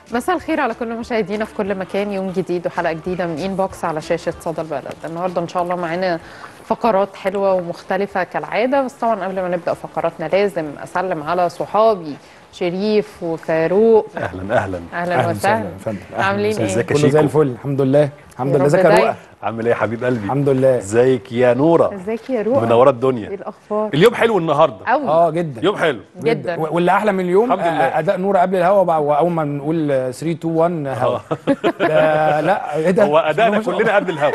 مساء الخير على كل مشاهدينا في كل مكان يوم جديد وحلقه جديده من ان بوكس على شاشه صدى البلد النهارده ان شاء الله معانا فقرات حلوه ومختلفه كالعاده بس طبعا قبل ما نبدا فقراتنا لازم اسلم على صحابي شريف وفاروق اهلا اهلا اهلا وسهلا يا فندم أهلاً عاملين وسهلاً. ايه ازيك يا كله زي شيكو؟ الفل الحمد لله الحمد يا لله رب ازيك يا دايما. رؤى عامل ايه يا حبيب قلبي الحمد لله ازيك يا نوره ازيك يا روح منوره ايه الدنيا الاخبار اليوم حلو النهارده قوي اه جدا يوم حلو جدا و- واللي احلى من اليوم الحمد لله. آه، اداء نوره قبل الهوا بقى واول ما نقول 3 2 1 هوا ده لا ايه ده هو ادائنا ما شاء الله. كلنا قبل الهوا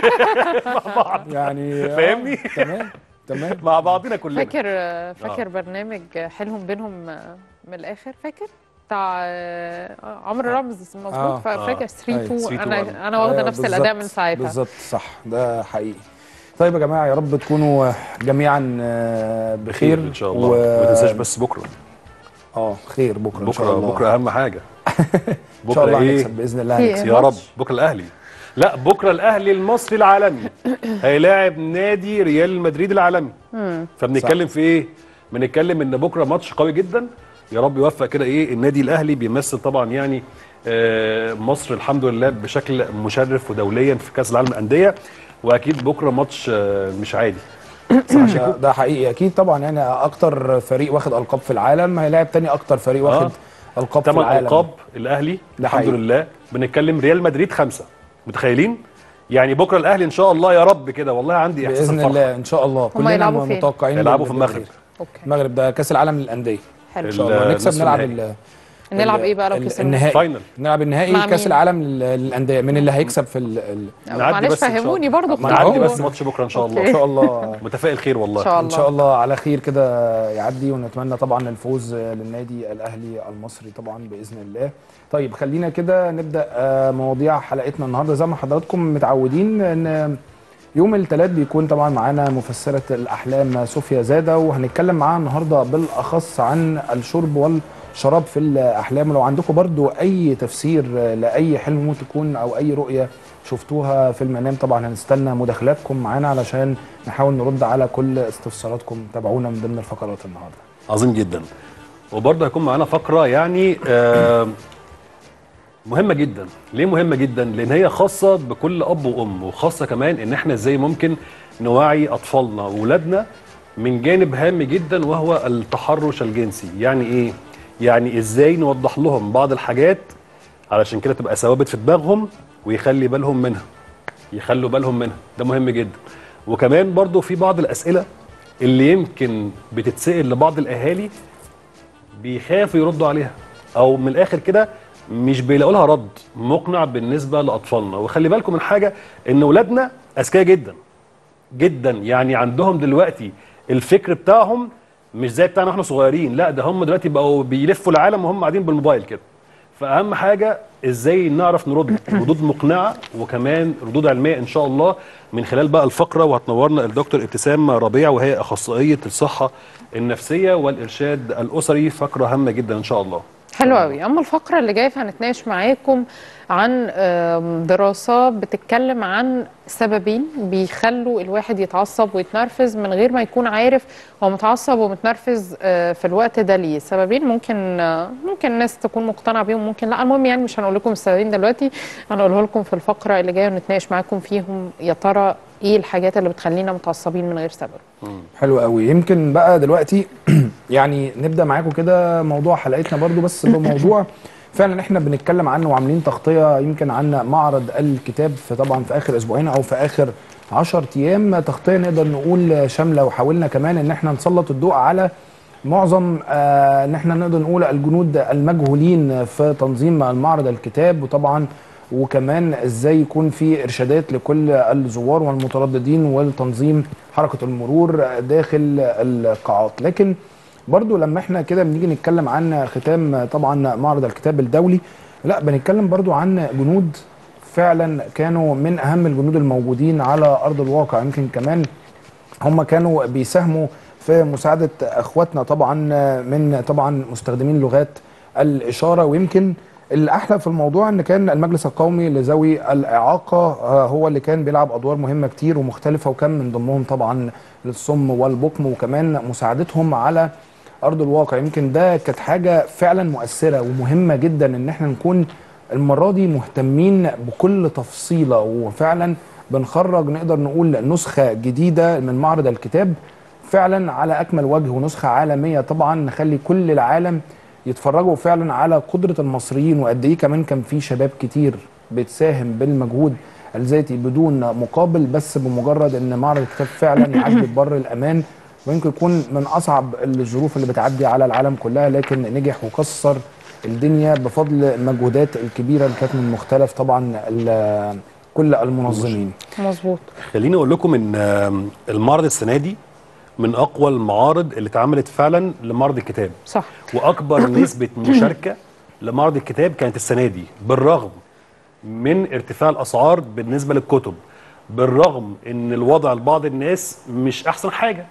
مع بعض يعني آه، فاهمني؟ تمام تمام مع بعضنا كلنا فاكر فاكر برنامج حلهم بينهم من الاخر فاكر بتاع آه، عمرو رمزي مظبوط آه. فاكر 3 3 2 2 انا انا واخده أيوة، نفس الاداء من بالظبط، ساعتها بالظبط صح ده حقيقي طيب يا جماعه يا رب تكونوا جميعا آه، بخير خير ان شاء الله ما تنساش بس بكره اه خير بكره ان شاء بكره الله بكره اهم حاجه ان شاء الله بكره ايه هنكسب باذن الله في هنكسب يا رب ماتش. بكره الاهلي لا بكره الاهلي المصري العالمي هيلاعب نادي ريال مدريد العالمي فبنتكلم في ايه بنتكلم ان بكره ماتش قوي جدا يا رب يوفق كده ايه النادي الاهلي بيمثل طبعا يعني آه، مصر الحمد لله بشكل مشرف ودوليا في كاس العالم للانديه واكيد بكره ماتش آه، مش عادي ده, ده حقيقي اكيد طبعا يعني اكتر فريق واخد القاب في العالم هيلاعب تاني اكتر فريق واخد آه. القاب في ثمان العالم القاب الاهلي ده الحمد حقيقي. لله بنتكلم ريال مدريد خمسه متخيلين يعني بكره الاهلي ان شاء الله يا رب كده والله عندي احساس باذن الفرحة. الله ان شاء الله كلنا يلعبوا فين؟ متوقعين هيلعبوا في بال- المغرب بالخير. اوكي المغرب ده كاس العالم للانديه حلو ان شاء الله ال- نكسب نصف نلعب النهائي. ال- نلعب ال- ايه بقى لو ال- كسبنا النهائي فاينل. نلعب النهائي مع كاس مين؟ العالم لل- للانديه من اللي هيكسب في ال- ال- نعدي معلش بس إن شاء فهموني الله. برضه ما نعدي هو- بس ماتش بكره ان شاء الله ان شاء الله متفائل خير والله ان شاء ان الله شاء الله على خير كده يعدي ونتمنى طبعا الفوز للنادي الاهلي المصري طبعا باذن الله طيب خلينا كده نبدا آه، مواضيع حلقتنا النهارده زي ما حضراتكم متعودين ان يوم الثلاث بيكون طبعا معانا مفسره الاحلام صوفيا زاده وهنتكلم معاها النهارده بالاخص عن الشرب والشراب في الاحلام ولو عندكم برضو اي تفسير لاي حلم ممكن تكون او اي رؤيه شفتوها في المنام طبعا هنستنى مداخلاتكم معانا علشان نحاول نرد على كل استفساراتكم تابعونا من ضمن الفقرات النهارده عظيم جدا وبرضه هيكون معانا فقره يعني آه مهمه جدا ليه مهمه جدا لان هي خاصه بكل اب وام وخاصه كمان ان احنا ازاي ممكن نوعي اطفالنا واولادنا من جانب هام جدا وهو التحرش الجنسي يعني ايه يعني ازاي نوضح لهم بعض الحاجات علشان كده تبقى ثوابت في دماغهم ويخلي بالهم منها يخلوا بالهم منها ده مهم جدا وكمان برضو في بعض الاسئله اللي يمكن بتتسال لبعض الاهالي بيخافوا يردوا عليها او من الاخر كده مش بيلاقوا لها رد مقنع بالنسبه لاطفالنا وخلي بالكم من حاجه ان اولادنا اذكياء جدا جدا يعني عندهم دلوقتي الفكر بتاعهم مش زي بتاعنا واحنا صغيرين لا ده هم دلوقتي بقوا بيلفوا العالم وهم قاعدين بالموبايل كده فاهم حاجه ازاي نعرف نرد ردود مقنعه وكمان ردود علميه ان شاء الله من خلال بقى الفقره وهتنورنا الدكتور ابتسام ربيع وهي اخصائيه الصحه النفسيه والارشاد الاسري فقره هامه جدا ان شاء الله حلو قوي اما الفقره اللي جايه فهنتناقش معاكم عن آم، دراسه بتتكلم عن سببين بيخلوا الواحد يتعصب ويتنرفز من غير ما يكون عارف هو متعصب ومتنرفز آه، في الوقت ده ليه سببين ممكن آه، ممكن الناس تكون مقتنعه بيهم ممكن لا المهم يعني مش هنقول لكم السببين دلوقتي هنقوله لكم في الفقره اللي جايه ونتناقش معاكم فيهم يا ترى ايه الحاجات اللي بتخلينا متعصبين من غير سبب حلو قوي يمكن بقى دلوقتي يعني نبدا معاكم كده موضوع حلقتنا برضو بس بموضوع فعلا احنا بنتكلم عنه وعاملين تغطيه يمكن عن معرض الكتاب في طبعا في اخر اسبوعين او في اخر 10 ايام تغطيه نقدر نقول شامله وحاولنا كمان ان احنا نسلط الضوء على معظم آه ان احنا نقدر نقول الجنود المجهولين في تنظيم المعرض الكتاب وطبعا وكمان ازاي يكون في ارشادات لكل الزوار والمترددين والتنظيم حركه المرور داخل القاعات لكن برضو لما احنا كده بنيجي نتكلم عن ختام طبعا معرض الكتاب الدولي لا بنتكلم برضو عن جنود فعلا كانوا من اهم الجنود الموجودين على ارض الواقع يمكن كمان هم كانوا بيساهموا في مساعدة اخواتنا طبعا من طبعا مستخدمين لغات الاشارة ويمكن الاحلى في الموضوع ان كان المجلس القومي لذوي الاعاقة آه، هو اللي كان بيلعب ادوار مهمة كتير ومختلفة وكان من ضمنهم طبعا الصم والبكم وكمان مساعدتهم على ارض الواقع يمكن ده كانت حاجه فعلا مؤثره ومهمه جدا ان احنا نكون المره دي مهتمين بكل تفصيله وفعلا بنخرج نقدر نقول نسخه جديده من معرض الكتاب فعلا على اكمل وجه ونسخه عالميه طبعا نخلي كل العالم يتفرجوا فعلا على قدره المصريين وقد ايه كمان كان في شباب كتير بتساهم بالمجهود الذاتي بدون مقابل بس بمجرد ان معرض الكتاب فعلا يعدي ببر الامان ويمكن يكون من اصعب الظروف اللي بتعدي على العالم كلها لكن نجح وكسر الدنيا بفضل المجهودات الكبيره اللي كانت من مختلف طبعا ال- كل المنظمين مظبوط خليني اقول لكم ان آم، المعرض السنه دي من اقوى المعارض اللي اتعملت فعلا لمعرض الكتاب صح واكبر نسبه مشاركه لمعرض الكتاب كانت السنه دي بالرغم من ارتفاع الاسعار بالنسبه للكتب بالرغم ان الوضع لبعض الناس مش احسن حاجه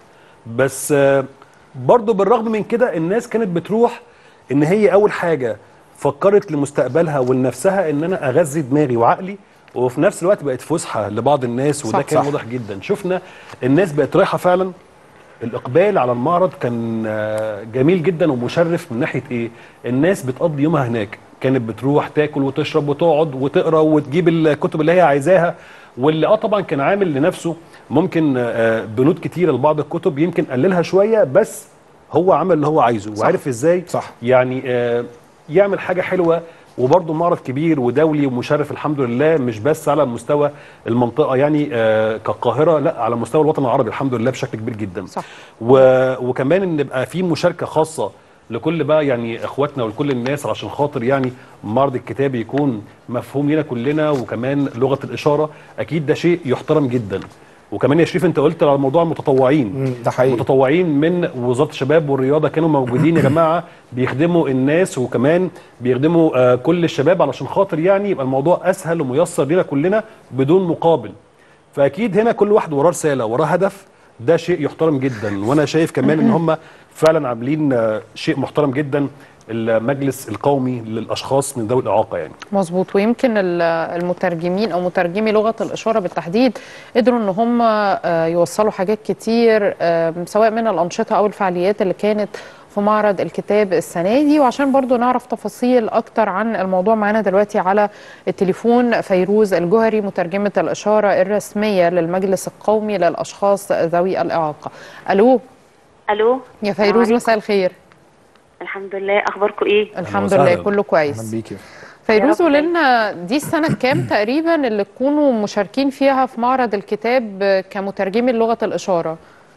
بس آه، برضو بالرغم من كده الناس كانت بتروح ان هي اول حاجه فكرت لمستقبلها ولنفسها ان انا اغذي دماغي وعقلي وفي نفس الوقت بقت فسحه لبعض الناس وده صح، كان صح. واضح جدا شفنا الناس بقت رايحه فعلا الاقبال على المعرض كان آه، جميل جدا ومشرف من ناحيه ايه الناس بتقضي يومها هناك كانت بتروح تاكل وتشرب وتقعد وتقرا وتجيب الكتب اللي هي عايزاها واللي اه طبعا كان عامل لنفسه ممكن آه، بنود كتيره لبعض الكتب يمكن قللها شويه بس هو عمل اللي هو عايزه صح. وعارف ازاي صح. يعني آه، يعمل حاجه حلوه وبرضه معرض كبير ودولي ومشرف الحمد لله مش بس على مستوى المنطقه يعني آه، كالقاهره لا على مستوى الوطن العربي الحمد لله بشكل كبير جدا صح. و... وكمان ان يبقى في مشاركه خاصه لكل بقى يعني اخواتنا ولكل الناس عشان خاطر يعني معرض الكتاب يكون مفهوم لنا كلنا وكمان لغه الاشاره اكيد ده شيء يحترم جدا وكمان يا شريف انت قلت على موضوع المتطوعين مم، ده حقيقي متطوعين من وزاره الشباب والرياضه كانوا موجودين يا جماعه بيخدموا الناس وكمان بيخدموا آه كل الشباب علشان خاطر يعني يبقى الموضوع اسهل وميسر لنا كلنا بدون مقابل فاكيد هنا كل واحد وراه رساله وراه هدف ده شيء يحترم جدا وانا شايف كمان ان هم فعلا عاملين آه، شيء محترم جدا المجلس القومي للاشخاص من ذوي الاعاقه يعني مظبوط ويمكن ال- المترجمين او مترجمي لغه الاشاره بالتحديد قدروا ان هم آه، يوصلوا حاجات كتير آه، سواء من الانشطه او الفعاليات اللي كانت في معرض الكتاب السنه دي وعشان برضو نعرف تفاصيل اكتر عن الموضوع معانا دلوقتي على التليفون فيروز الجوهري مترجمه الاشاره الرسميه للمجلس القومي للاشخاص ذوي الاعاقه الو الو يا السلام فيروز عليكم. مساء الخير الحمد لله اخباركم ايه الحمد وسهلا. لله كله كويس اهلا بيكي فيروز يا رب قولي لنا دي السنة كام تقريبا اللي تكونوا مشاركين فيها في معرض الكتاب كمترجمي لغة الإشارة؟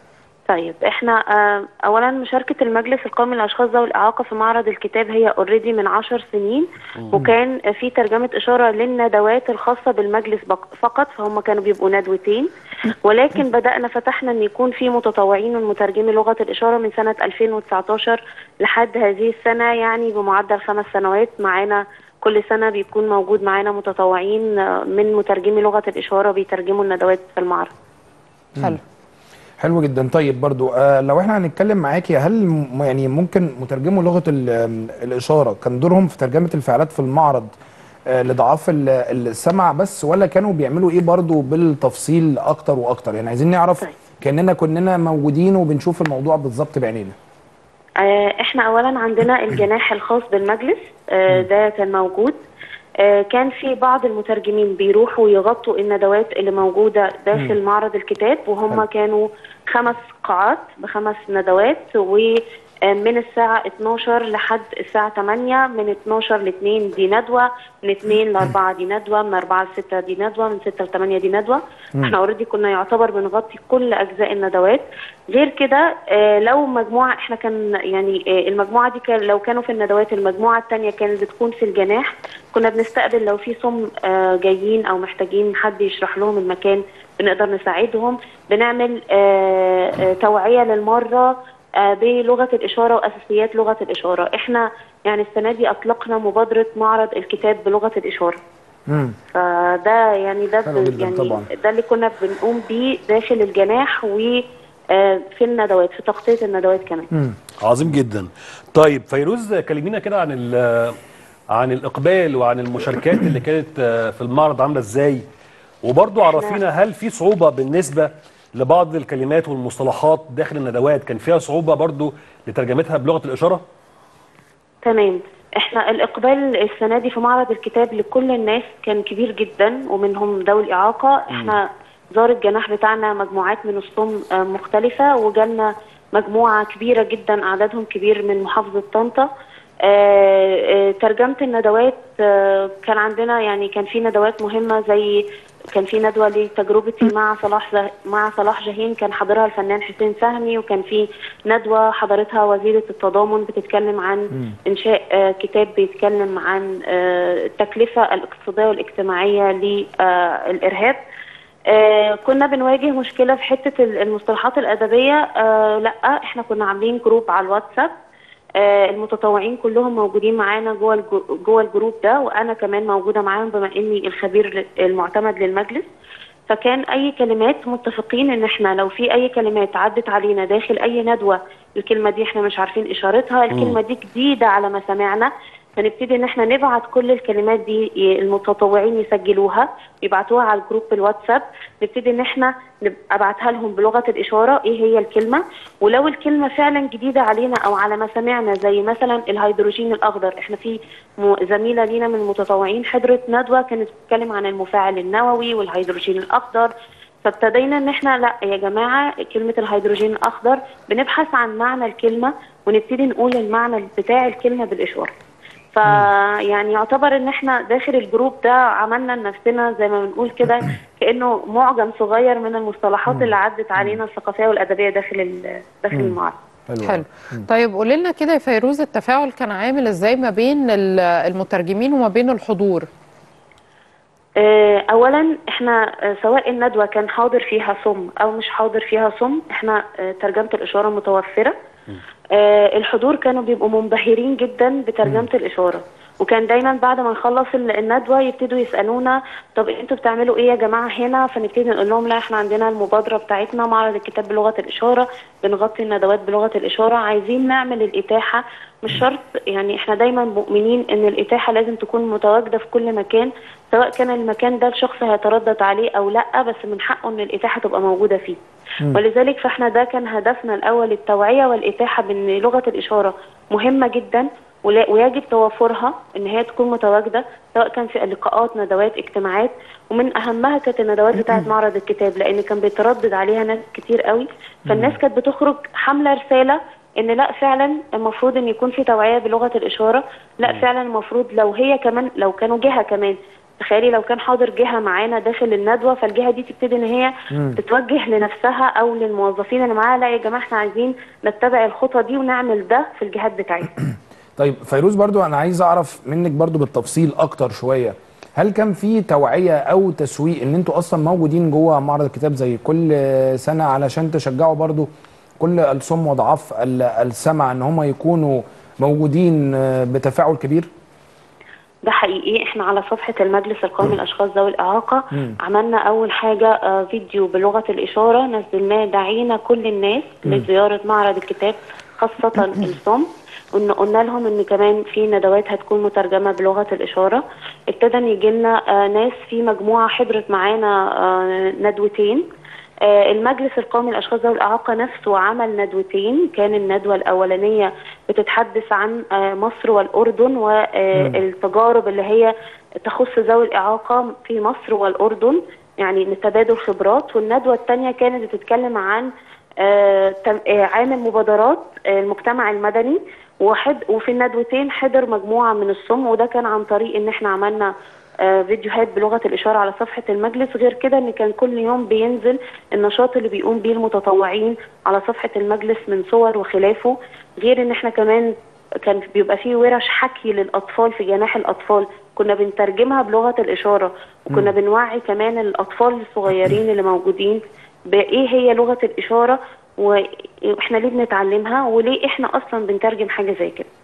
طيب احنا آه، اولا مشاركه المجلس القومي للاشخاص ذوي الاعاقه في معرض الكتاب هي اوريدي من عشر سنين وكان في ترجمه اشاره للندوات الخاصه بالمجلس بق- فقط فهم كانوا بيبقوا ندوتين ولكن بدانا فتحنا ان يكون في متطوعين من مترجمي لغه الاشاره من سنه 2019 لحد هذه السنه يعني بمعدل خمس سنوات معانا كل سنه بيكون موجود معانا متطوعين آه، من مترجمي لغه الاشاره بيترجموا الندوات في المعرض حلو حلو جدا طيب برضو آه لو احنا هنتكلم معاكي هل م- يعني ممكن مترجموا لغه ال- آم، الاشاره كان دورهم في ترجمه الفعالات في المعرض آه لضعاف ال- السمع بس ولا كانوا بيعملوا ايه برضو بالتفصيل اكتر واكتر يعني عايزين نعرف طيب. كاننا كلنا موجودين وبنشوف الموضوع بالظبط بعينينا آه، احنا اولا عندنا الجناح الخاص بالمجلس آه، ده كان موجود آه، كان في بعض المترجمين بيروحوا يغطوا الندوات اللي موجوده داخل معرض الكتاب وهم حلو. كانوا خمس قاعات بخمس ندوات ومن الساعة 12 لحد الساعة 8 من 12 ل 2 دي ندوة من 2 ل 4 دي ندوة من 4 ل 6 دي ندوة من 6 ل 8 دي ندوة احنا اوريدي كنا يعتبر بنغطي كل أجزاء الندوات غير كده آه، لو مجموعة احنا كان يعني آه، المجموعة دي كان لو كانوا في الندوات المجموعة التانية كانت بتكون في الجناح كنا بنستقبل لو في صم آه، جايين أو محتاجين حد يشرح لهم المكان بنقدر نساعدهم بنعمل آه، آه، توعية للمرة آه، بلغة الإشارة وأساسيات لغة الإشارة احنا يعني السنة دي أطلقنا مبادرة معرض الكتاب بلغة الإشارة امم فده يعني ده حلو جدا يعني طبعا. ده اللي كنا بنقوم بيه داخل الجناح و آه، في الندوات في تغطية الندوات كمان امم عظيم جدا طيب فيروز كلمينا كده عن ال- عن الاقبال وعن المشاركات اللي كانت آه، في المعرض عامله ازاي وبرضو عرفينا هل في صعوبه بالنسبه لبعض الكلمات والمصطلحات داخل الندوات كان فيها صعوبه برضو لترجمتها بلغه الاشاره تمام احنا الاقبال السنه دي في معرض الكتاب لكل الناس كان كبير جدا ومنهم ذوي الاعاقه احنا زار الجناح بتاعنا مجموعات من الصم آه، مختلفه وجالنا مجموعه كبيره جدا عددهم كبير من محافظه طنطا آه، آه، ترجمه الندوات آه، كان عندنا يعني كان في ندوات مهمه زي كان في ندوه لتجربتي مع صلاح زه... مع صلاح جاهين كان حاضرها الفنان حسين فهمي وكان في ندوه حضرتها وزيره التضامن بتتكلم عن انشاء آه، كتاب بيتكلم عن آه، التكلفه الاقتصاديه والاجتماعيه للارهاب آه كنا بنواجه مشكله في حته ال- المصطلحات الادبيه آه لا احنا كنا عاملين جروب على الواتساب آه المتطوعين كلهم موجودين معانا جوه الجو- جوه الجروب ده وانا كمان موجوده معاهم بما اني الخبير ل- المعتمد للمجلس فكان اي كلمات متفقين ان احنا لو في اي كلمات عدت علينا داخل اي ندوه الكلمه دي احنا مش عارفين اشارتها الكلمه دي جديده على مسامعنا فنبتدي ان احنا نبعت كل الكلمات دي ي- المتطوعين يسجلوها يبعتوها على الجروب الواتساب نبتدي ان احنا نب- ابعتها لهم بلغه الاشاره ايه هي الكلمه ولو الكلمه فعلا جديده علينا او على مسامعنا زي مثلا الهيدروجين الاخضر احنا في م- زميله لينا من المتطوعين حضرت ندوه كانت بتتكلم عن المفاعل النووي والهيدروجين الاخضر فابتدينا ان احنا لا يا جماعه كلمه الهيدروجين الاخضر بنبحث عن معنى الكلمه ونبتدي نقول المعنى بتاع الكلمه بالاشاره فيعني يعتبر ان احنا داخل الجروب ده عملنا لنفسنا زي ما بنقول كده كانه معجم صغير من المصطلحات اللي عدت علينا الثقافيه والادبيه داخل ال- داخل المعرض حلو حلو طيب قولي لنا كده يا فيروز التفاعل كان عامل ازاي ما بين ال- المترجمين وما بين الحضور آه، اولا احنا آه، سواء الندوه كان حاضر فيها صم او مش حاضر فيها صم احنا آه، ترجمه الاشاره متوفره آه، الحضور كانوا بيبقوا منبهرين جدا بترجمه الاشاره وكان دايما بعد ما نخلص ال- الندوه يبتدوا يسالونا طب انتوا بتعملوا ايه يا جماعه هنا فنبتدي نقول لهم لا احنا عندنا المبادره بتاعتنا معرض الكتاب بلغه الاشاره بنغطي الندوات بلغه الاشاره عايزين نعمل الاتاحه مش شرط يعني احنا دايما مؤمنين ان الاتاحه لازم تكون متواجده في كل مكان سواء كان المكان ده الشخص هيتردد عليه او لا بس من حقه ان الاتاحه تبقى موجوده فيه ولذلك فاحنا ده كان هدفنا الاول التوعيه والاتاحه بان لغه الاشاره مهمه جدا ولا- ويجب توفرها ان هي تكون متواجده سواء كان في لقاءات ندوات اجتماعات ومن اهمها كانت الندوات بتاعه معرض الكتاب لان كان بيتردد عليها ناس كتير قوي فالناس كانت بتخرج حامله رساله ان لا فعلا المفروض ان يكون في توعيه بلغه الاشاره لا فعلا المفروض لو هي كمان لو كانوا جهه كمان تخيلي لو كان حاضر جهه معانا داخل الندوه فالجهه دي تبتدي ان هي تتوجه لنفسها او للموظفين اللي معاها لا يا جماعه احنا عايزين نتبع الخطه دي ونعمل ده في الجهات بتاعتنا طيب فيروز برضو انا عايز اعرف منك برضو بالتفصيل اكتر شويه هل كان في توعيه او تسويق ان انتوا اصلا موجودين جوه معرض الكتاب زي كل سنه علشان تشجعوا برضو كل الصم وضعاف ال- السمع ان هم يكونوا موجودين بتفاعل كبير ده حقيقي احنا على صفحة المجلس القومي للأشخاص ذوي الإعاقة عملنا أول حاجة آه، فيديو بلغة الإشارة نزلناه دعينا كل الناس لزيارة معرض الكتاب خاصة الصم قلنا قلنا لهم ان كمان في ندوات هتكون مترجمه بلغه الاشاره ابتدى يجي لنا آه، ناس في مجموعه حضرت معانا آه، ندوتين آه، المجلس القومي للاشخاص ذوي الاعاقه نفسه عمل ندوتين كان الندوه الاولانيه بتتحدث عن آه، مصر والاردن والتجارب اللي هي تخص ذوي الاعاقه في مصر والاردن يعني نتبادل خبرات والندوه الثانيه كانت بتتكلم عن آه، تم- آه، عامل مبادرات آه، المجتمع المدني وحد وفي الندوتين حضر مجموعه من الصم وده كان عن طريق ان احنا عملنا آه، فيديوهات بلغه الاشاره على صفحه المجلس غير كده ان كان كل يوم بينزل النشاط اللي بيقوم بيه المتطوعين على صفحه المجلس من صور وخلافه غير ان احنا كمان كان بيبقى فيه ورش حكي للاطفال في جناح الاطفال كنا بنترجمها بلغه الاشاره وكنا بنوعي كمان الاطفال الصغيرين اللي موجودين بايه هي لغه الاشاره واحنا ليه بنتعلمها وليه احنا اصلا بنترجم حاجه زي كده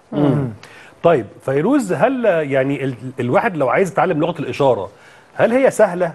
طيب فيروز هل يعني ال- الواحد لو عايز يتعلم لغه الاشاره هل هي سهله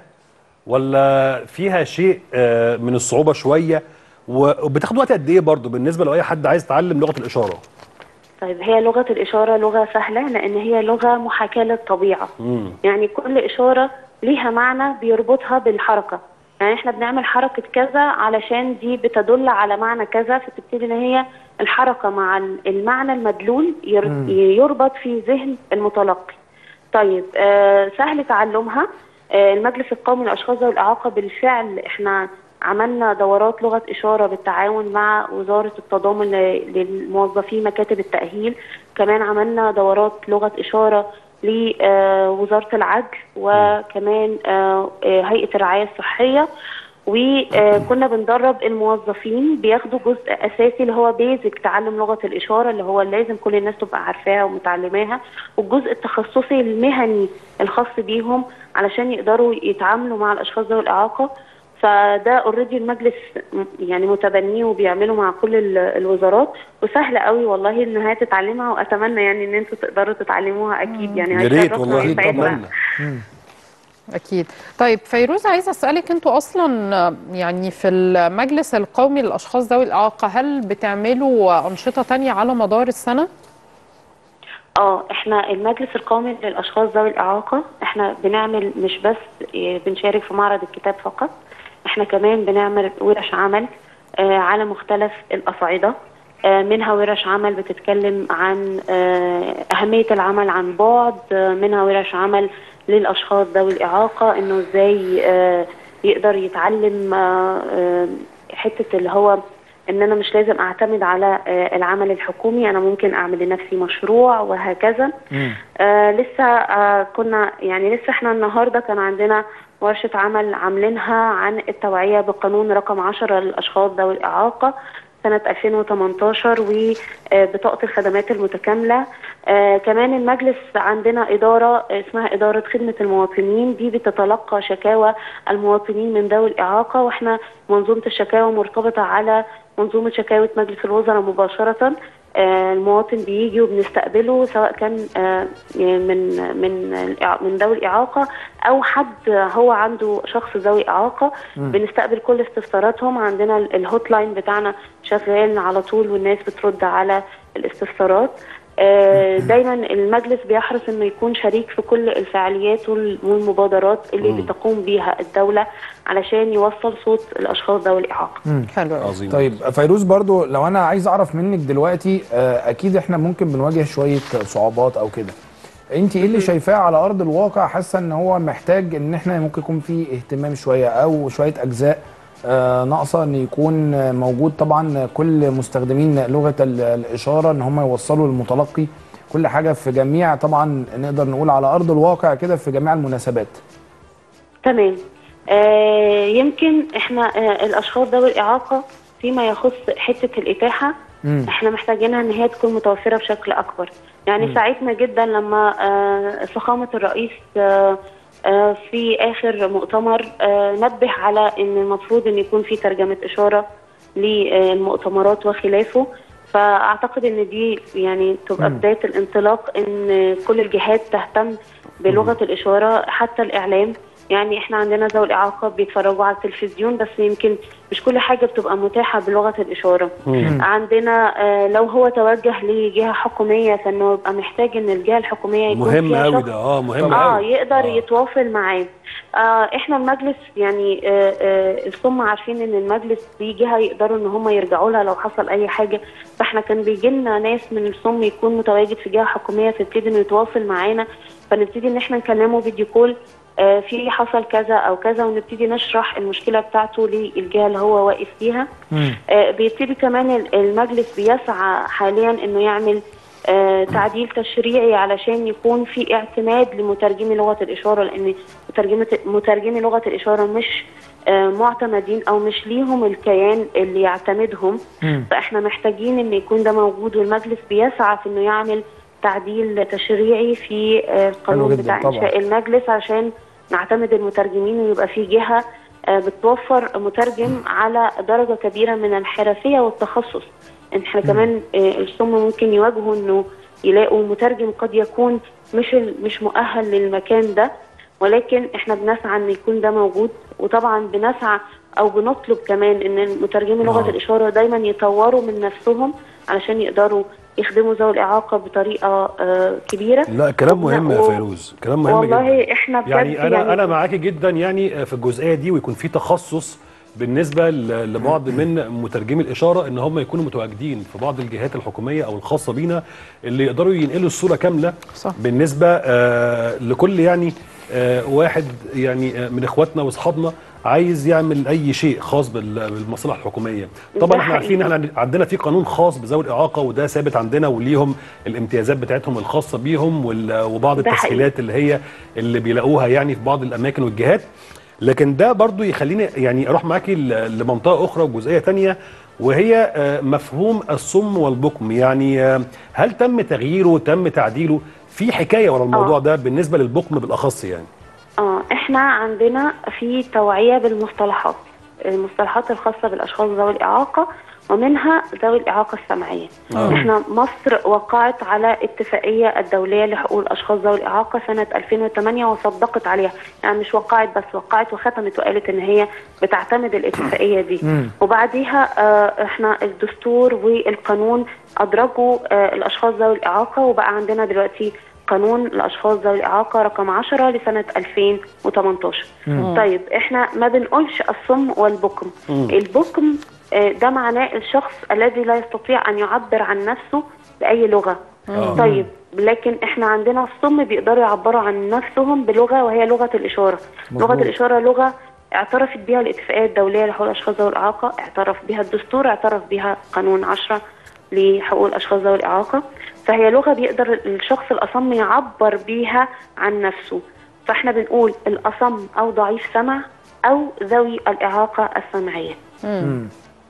ولا فيها شيء آه، من الصعوبه شويه وبتاخد وقت قد ايه برضه بالنسبه لو اي حد عايز يتعلم لغه الاشاره طيب هي لغه الاشاره لغه سهله لان هي لغه محاكاه للطبيعه مم. يعني كل اشاره ليها معنى بيربطها بالحركه يعني يعني احنا بنعمل حركه كذا علشان دي بتدل على معنى كذا فتبتدي ان هي الحركه مع ال- المعنى المدلول ير- يربط في ذهن المتلقي طيب آه سهل تعلمها آه المجلس القومي للاشخاص ذوي الاعاقه بالفعل احنا عملنا دورات لغه اشاره بالتعاون مع وزاره التضامن ل- للموظفين مكاتب التاهيل كمان عملنا دورات لغه اشاره لوزاره العدل وكمان آه، آه، هيئه الرعايه الصحيه وكنا بندرب الموظفين بياخدوا جزء اساسي اللي هو بيزك تعلم لغه الاشاره اللي هو لازم كل الناس تبقى عارفاها ومتعلماها والجزء التخصصي المهني الخاص بيهم علشان يقدروا يتعاملوا مع الاشخاص ذوي الاعاقه فده اوريدي المجلس م- يعني متبنيه وبيعمله مع كل ال- الوزارات وسهل قوي والله ان هي تتعلمها واتمنى يعني ان انتوا تقدروا تتعلموها اكيد يعني يا ريت هيشرفنا والله ويسعدنا. اتمنى اكيد طيب فيروز عايزه اسالك انتوا اصلا آه، يعني في المجلس القومي للاشخاص ذوي الاعاقه هل بتعملوا انشطه تانية على مدار السنه اه احنا المجلس القومي للاشخاص ذوي الاعاقه احنا بنعمل مش بس إيه، بنشارك في معرض الكتاب فقط احنا كمان بنعمل ورش عمل آه، على مختلف الاصعده آه، منها ورش عمل بتتكلم عن آه، اهميه العمل عن بعد آه، منها ورش عمل للاشخاص ذوي الاعاقه انه ازاي آه، يقدر يتعلم آه، آه، حته اللي هو ان انا مش لازم اعتمد على آه، العمل الحكومي انا ممكن اعمل لنفسي مشروع وهكذا آه لسه آه كنا يعني لسه احنا النهارده كان عندنا ورشه عمل عاملينها عن التوعيه بقانون رقم 10 للاشخاص ذوي الاعاقه سنة 2018 وبطاقة الخدمات المتكاملة آه كمان المجلس عندنا إدارة اسمها إدارة خدمة المواطنين دي بتتلقى شكاوى المواطنين من ذوي الإعاقة وإحنا منظومة الشكاوى مرتبطة على منظومة شكاوى مجلس الوزراء مباشرة آه، المواطن بيجي وبنستقبله سواء كان آه، من من الإع- من ذوي الاعاقه او حد هو عنده شخص ذوي اعاقه بنستقبل كل استفساراتهم عندنا ال- الهوت لاين بتاعنا شغال على طول والناس بترد على الاستفسارات آه، دايما المجلس بيحرص انه يكون شريك في كل الفعاليات وال- والمبادرات اللي بتقوم بيها الدوله علشان يوصل صوت الاشخاص ذوي الاعاقه حلو أوي. عظيم طيب فيروز برضو لو انا عايز اعرف منك دلوقتي آه، اكيد احنا ممكن بنواجه شويه صعوبات او كده انت ايه اللي شايفاه على ارض الواقع حاسه ان هو محتاج ان احنا ممكن يكون فيه اهتمام شويه او شويه اجزاء آه، ناقصه ان يكون آه، موجود طبعا كل مستخدمين لغه ال- الاشاره ان هم يوصلوا للمتلقي كل حاجه في جميع طبعا نقدر نقول على ارض الواقع كده في جميع المناسبات تمام آه يمكن احنا آه الاشخاص ذوي الاعاقه فيما يخص حته الاتاحه مم. احنا محتاجينها ان هي تكون متوفره بشكل اكبر يعني ساعدنا جدا لما آه فخامه الرئيس آه آه في اخر مؤتمر آه نبه على ان المفروض ان يكون في ترجمه اشاره للمؤتمرات وخلافه فاعتقد ان دي يعني تبقى بدايه الانطلاق ان كل الجهات تهتم بلغه الاشاره حتى الاعلام يعني احنا عندنا ذوي الاعاقه بيتفرجوا على التلفزيون بس يمكن مش كل حاجه بتبقى متاحه بلغه الاشاره عندنا آه لو هو توجه لجهه حكوميه فانه يبقى محتاج ان الجهه الحكوميه يكون مهم فيها قوي شخص ده اه مهم اه قوي يقدر آه. يتواصل معاه آه احنا المجلس يعني آه آه الصم عارفين ان المجلس دي جهه يقدروا ان هم يرجعوا لها لو حصل اي حاجه فاحنا كان بيجي لنا ناس من الصم يكون متواجد في جهه حكوميه فيبتدي انه يتواصل معانا فنبتدي ان احنا نكلمه فيديو كول آه في حصل كذا او كذا ونبتدي نشرح المشكله بتاعته للجهه اللي هو واقف فيها آه بيبتدي كمان ال- المجلس بيسعى حاليا انه يعمل آه تعديل تشريعي علشان يكون في اعتماد لمترجمي لغه الاشاره لان مترجمه مترجمي لغه الاشاره مش آه معتمدين او مش ليهم الكيان اللي يعتمدهم فاحنا محتاجين ان يكون ده موجود والمجلس بيسعى في انه يعمل تعديل تشريعي في آه، القانون جداً بتاع طبعاً. انشاء المجلس عشان نعتمد المترجمين ويبقى في جهه آه، بتوفر مترجم على درجه كبيره من الحرفيه والتخصص احنا كمان آه، الصم ممكن يواجهوا انه يلاقوا مترجم قد يكون مش ال- مش مؤهل للمكان ده ولكن احنا بنسعى ان يكون ده موجود وطبعا بنسعى او بنطلب كمان ان مترجمي لغه آه. الاشاره دايما يطوروا من نفسهم علشان يقدروا يخدموا ذوي الاعاقه بطريقه آه، كبيره لا كلام مهم يا و- فيروز كلام مهم والله جدا احنا بجد يعني انا يعني انا معاكي جدا يعني في الجزئيه دي ويكون في تخصص بالنسبه ل- لبعض من مترجمي الاشاره ان هم يكونوا متواجدين في بعض الجهات الحكوميه او الخاصه بينا اللي يقدروا ينقلوا الصوره كامله صح. بالنسبه آه لكل يعني آه واحد يعني آه من اخواتنا واصحابنا عايز يعمل اي شيء خاص بال- بالمصالح الحكوميه طبعا ده احنا عارفين ان حقيقي. احنا عندنا في قانون خاص بذوي الاعاقه وده ثابت عندنا وليهم الامتيازات بتاعتهم الخاصه بيهم وال- وبعض ده حقيقي. التسهيلات اللي هي اللي بيلاقوها يعني في بعض الاماكن والجهات لكن ده برضو يخليني يعني اروح معاكي ل- لمنطقه اخرى وجزئيه تانية وهي آه، مفهوم الصم والبكم يعني آه، هل تم تغييره تم تعديله في حكايه ورا الموضوع آه. ده بالنسبه للبكم بالاخص يعني اه احنا عندنا في توعية بالمصطلحات المصطلحات الخاصة بالأشخاص ذوي الإعاقة ومنها ذوي الإعاقة السمعية آه. احنا مصر وقعت على اتفاقية الدولية لحقوق الأشخاص ذوي الإعاقة سنة 2008 وصدقت عليها يعني مش وقعت بس وقعت وختمت وقالت إن هي بتعتمد الاتفاقية دي مم. وبعديها آه، احنا الدستور والقانون أدرجوا آه، الأشخاص ذوي الإعاقة وبقى عندنا دلوقتي قانون الأشخاص ذوي الإعاقة رقم 10 لسنة 2018 طيب احنا ما بنقولش الصم والبكم البكم آه، ده معناه الشخص الذي لا يستطيع أن يعبر عن نفسه بأي لغة آه. طيب لكن احنا عندنا الصم بيقدروا يعبروا عن نفسهم بلغة وهي لغة الإشارة لغة مظبوط. الإشارة لغة اعترفت بها الاتفاقية الدولية لحقوق الأشخاص ذوي الإعاقة اعترف بها الدستور اعترف بها قانون 10 لحقوق الأشخاص ذوي الإعاقة فهي لغة بيقدر الشخص الأصم يعبر بيها عن نفسه فاحنا بنقول الأصم أو ضعيف سمع أو ذوي الإعاقة السمعية مم.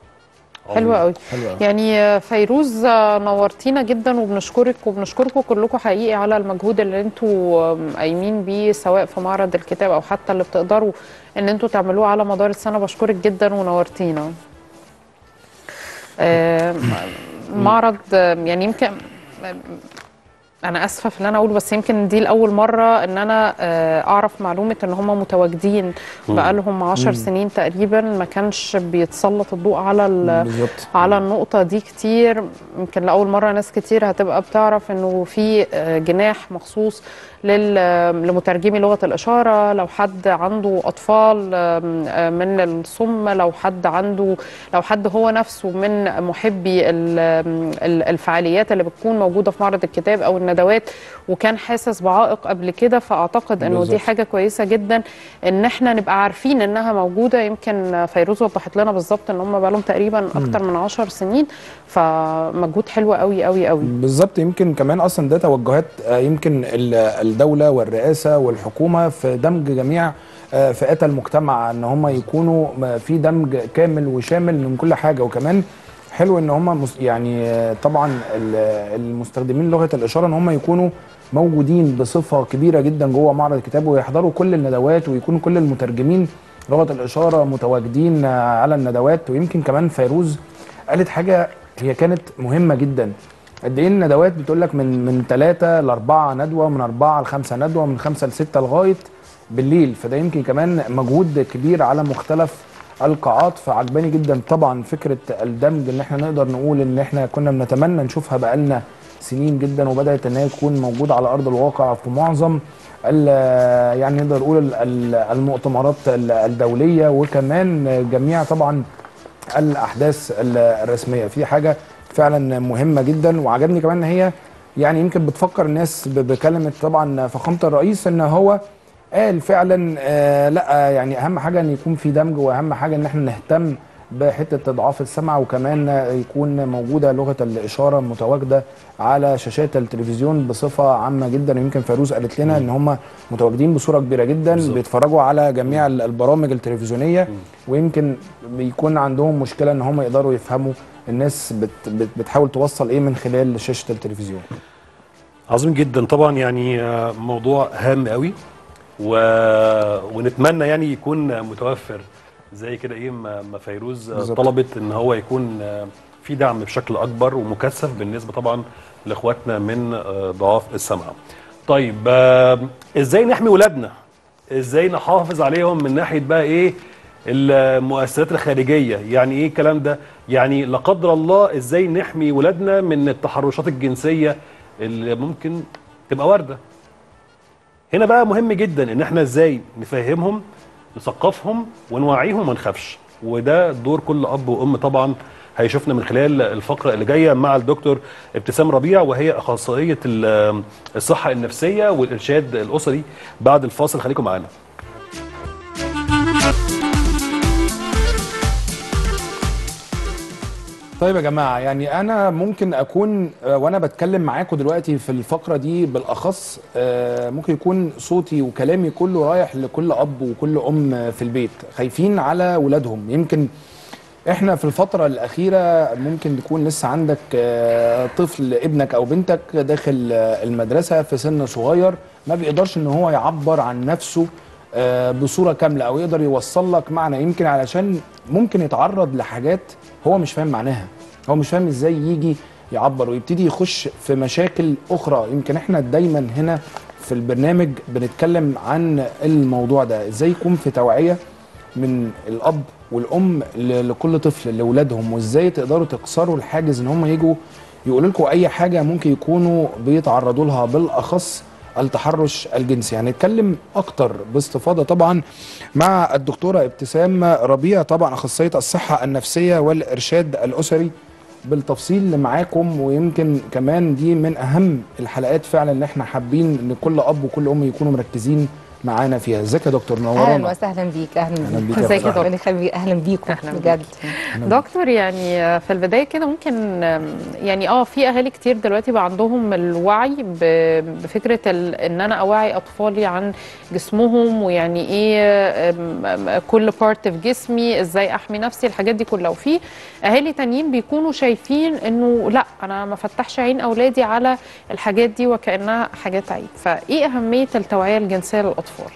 حلوة قوي حلو قوي. يعني فيروز آه، نورتينا جدا وبنشكرك وبنشكركم كلكم حقيقي على المجهود اللي انتوا آم، قايمين بيه سواء في معرض الكتاب او حتى اللي بتقدروا ان انتوا تعملوه على مدار السنه بشكرك جدا ونورتينا. آم، معرض آم، يعني يمكن آم، انا اسفه في اللي انا اقوله بس يمكن دي لاول مره ان انا آه، اعرف معلومه ان هم متواجدين بقالهم 10 سنين تقريبا ما كانش بيتسلط الضوء على ال- بالظبط على النقطة دي كتير يمكن لأول مرة ناس كتير هتبقى بتعرف إنه في آه، جناح مخصوص لل- لمترجمي لغة الإشارة لو حد عنده أطفال آم، آه، من الصم لو حد عنده لو حد هو نفسه من محبي ال- ال- الفعاليات اللي بتكون موجودة في معرض الكتاب أو الندوات وكان حاسس بعائق قبل كده فأعتقد إنه دي بالظبط. حاجة كويسة جدا إن إحنا نبقى عارفين إنها موجودة يمكن فيروز وضحت لنا بالظبط إن هم بقالهم تقريبا أكتر من 10 سنين فمجهود حلو قوي قوي قوي بالظبط يمكن كمان اصلا ده توجهات آه، يمكن ال- الدوله والرئاسه والحكومه في دمج جميع آه، فئات المجتمع ان هم يكونوا م- في دمج كامل وشامل من كل حاجه وكمان حلو ان هم مس- يعني آه، طبعا ال- المستخدمين لغه الاشاره ان هم يكونوا موجودين بصفه كبيره جدا جوه معرض الكتاب ويحضروا كل الندوات ويكونوا كل المترجمين لغه الاشاره متواجدين آه، على الندوات ويمكن كمان فيروز قالت حاجه هي كانت مهمه جدا قد ايه الندوات بتقول لك من من ثلاثة لأربعة ندوة من أربعة لخمسة ندوة من خمسة لستة لغاية بالليل فده يمكن كمان مجهود كبير على مختلف القاعات فعجباني جدا طبعا فكرة الدمج ان احنا نقدر نقول ان احنا كنا بنتمنى نشوفها بقالنا سنين جدا وبدأت ان هي تكون موجودة على أرض الواقع في معظم ال- يعني نقدر نقول ال- ال- المؤتمرات ال- الدولية وكمان جميع طبعا الاحداث ال- الرسميه في حاجه فعلا مهمه جدا وعجبني كمان ان هي يعني يمكن بتفكر الناس ب- بكلمه طبعا فخامه الرئيس ان هو قال فعلا آه لا يعني اهم حاجه ان يكون في دمج واهم حاجه ان احنا نهتم بحته اضعاف السمع وكمان يكون موجوده لغه الاشاره متواجده على شاشات التلفزيون بصفه عامه جدا ويمكن فيروز قالت لنا ان هم متواجدين بصوره كبيره جدا بالظبط. بيتفرجوا على جميع ال- البرامج التلفزيونيه ويمكن بيكون عندهم مشكله ان هم يقدروا يفهموا الناس بت بت بتحاول توصل ايه من خلال شاشه التلفزيون عظيم جدا طبعا يعني آه، موضوع هام قوي و... ونتمنى يعني يكون متوفر زي كده ايه ما ما فيروز آه، بالظبط. طلبت ان هو يكون آه، في دعم بشكل اكبر ومكثف بالنسبه طبعا لاخواتنا من آه، ضعاف السمع. طيب آه، ازاي نحمي ولادنا؟ ازاي نحافظ عليهم من ناحيه بقى ايه المؤثرات الخارجيه؟ يعني ايه الكلام ده؟ يعني لا قدر الله ازاي نحمي ولادنا من التحرشات الجنسيه اللي ممكن تبقى وارده هنا بقى مهم جدا ان احنا ازاي نفهمهم نثقفهم ونوعيهم وما نخافش وده دور كل اب وام طبعا هيشوفنا من خلال الفقره اللي جايه مع الدكتور ابتسام ربيع وهي اخصائيه ال- الصحه النفسيه والارشاد الاسري بعد الفاصل خليكم معانا طيب يا جماعه يعني انا ممكن اكون آه، وانا بتكلم معاكم دلوقتي في الفقره دي بالاخص آه، ممكن يكون صوتي وكلامي كله رايح لكل اب وكل ام في البيت خايفين على ولادهم يمكن احنا في الفترة الأخيرة ممكن تكون لسه عندك آه، طفل ابنك أو بنتك داخل آه، المدرسة في سن صغير ما بيقدرش إن هو يعبر عن نفسه آه، بصورة كاملة أو يقدر يوصل لك معنى يمكن علشان ممكن يتعرض لحاجات هو مش فاهم معناها هو مش فاهم إزاي يجي يعبر ويبتدي يخش في مشاكل أخرى يمكن احنا دايما هنا في البرنامج بنتكلم عن الموضوع ده إزاي يكون في توعية من الاب والام ل- لكل طفل لاولادهم وازاي تقدروا تكسروا الحاجز ان هم يجوا يقولوا لكم اي حاجه ممكن يكونوا بيتعرضوا لها بالاخص التحرش الجنسي هنتكلم اكتر باستفاضه طبعا مع الدكتوره ابتسام ربيع طبعا اخصائيه الصحه النفسيه والارشاد الاسري بالتفصيل معاكم ويمكن كمان دي من اهم الحلقات فعلا اللي احنا حابين ان كل اب وكل ام يكونوا مركزين معانا فيها ازيك يا دكتور اهلا نورانا وسهلا بيك اهلا أهلاً بيك بيك يا ازيك يا دكتور. دكتور؟ ربنا يخليك اهلا بيكم أهلاً بجد دكتور يعني في البدايه كده ممكن يعني اه في اهالي كتير دلوقتي بقى عندهم الوعي ب- بفكره ال- ان انا اوعي اطفالي عن جسمهم ويعني ايه أم- أم- كل بارت في جسمي ازاي احمي نفسي الحاجات دي كلها وفي اهالي تانيين بيكونوا شايفين انه لا انا ما فتحش عين اولادي على الحاجات دي وكانها حاجات عيب فايه اهميه التوعيه الجنسيه للاطفال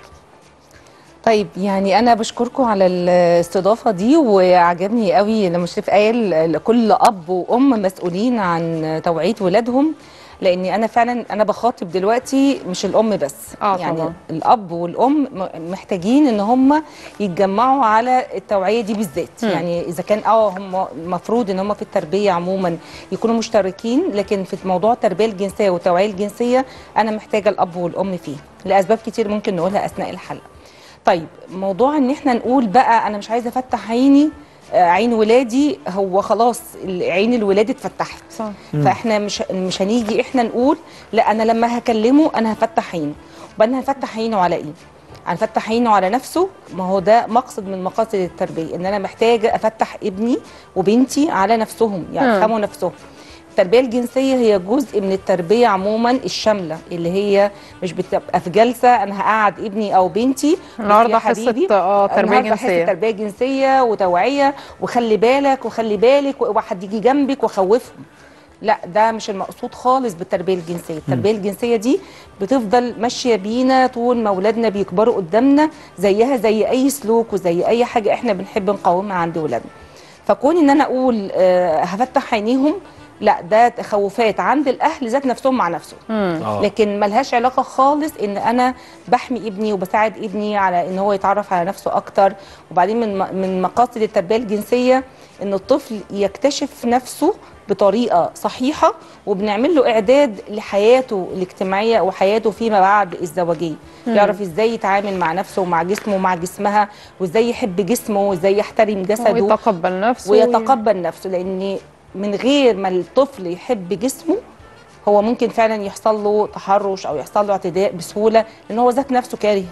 طيب يعني انا بشكركم على الاستضافه دي وعجبني قوي لما شريف قال كل اب وام مسؤولين عن توعيه ولادهم لاني انا فعلا انا بخاطب دلوقتي مش الام بس آه يعني طبعاً. الاب والام م- محتاجين ان هم يتجمعوا على التوعيه دي بالذات مم. يعني اذا كان اه هم المفروض ان هم في التربيه عموما يكونوا مشتركين لكن في موضوع التربيه الجنسيه والتوعيه الجنسيه انا محتاجه الاب والام فيه لاسباب كتير ممكن نقولها اثناء الحلقه طيب موضوع ان احنا نقول بقى انا مش عايزه افتح عيني آه، عين ولادي هو خلاص ال- عين الولاد اتفتحت صح فاحنا مش مش هنيجي احنا نقول لا انا لما هكلمه انا هفتح عينه وبعدين هفتح عينه على ايه هنفتح عينه على نفسه ما هو ده مقصد من مقاصد التربيه ان انا محتاجه افتح ابني وبنتي على نفسهم يعني مم. يفهموا نفسهم التربيه الجنسيه هي جزء من التربيه عموما الشامله اللي هي مش بتبقى في جلسه انا هقعد ابني او بنتي بص النهارده يا حصه حبيبي، اه تربيه النهارده حصه جنسيه تربيه جنسيه وتوعيه وخلي بالك وخلي بالك وواحد يجي جنبك وخوفهم لا ده مش المقصود خالص بالتربيه الجنسيه التربيه الجنسيه دي بتفضل ماشيه بينا طول ما اولادنا بيكبروا قدامنا زيها زي اي سلوك وزي اي حاجه احنا بنحب نقاومها عند ولادنا فكون ان انا اقول آه هفتح عينيهم لا ده تخوفات عند الاهل ذات نفسهم مع نفسهم آه. لكن ملهاش علاقه خالص ان انا بحمي ابني وبساعد ابني على ان هو يتعرف على نفسه اكتر وبعدين من من مقاصد التربيه الجنسيه ان الطفل يكتشف نفسه بطريقه صحيحه وبنعمل له اعداد لحياته الاجتماعيه وحياته فيما بعد الزواجيه يعرف ازاي يتعامل مع نفسه ومع جسمه ومع جسمها وازاي يحب جسمه وازاي يحترم جسده ويتقبل نفسه ويتقبل نفسه لان من غير ما الطفل يحب جسمه هو ممكن فعلا يحصل له تحرش او يحصل له اعتداء بسهوله لان هو ذات نفسه كاره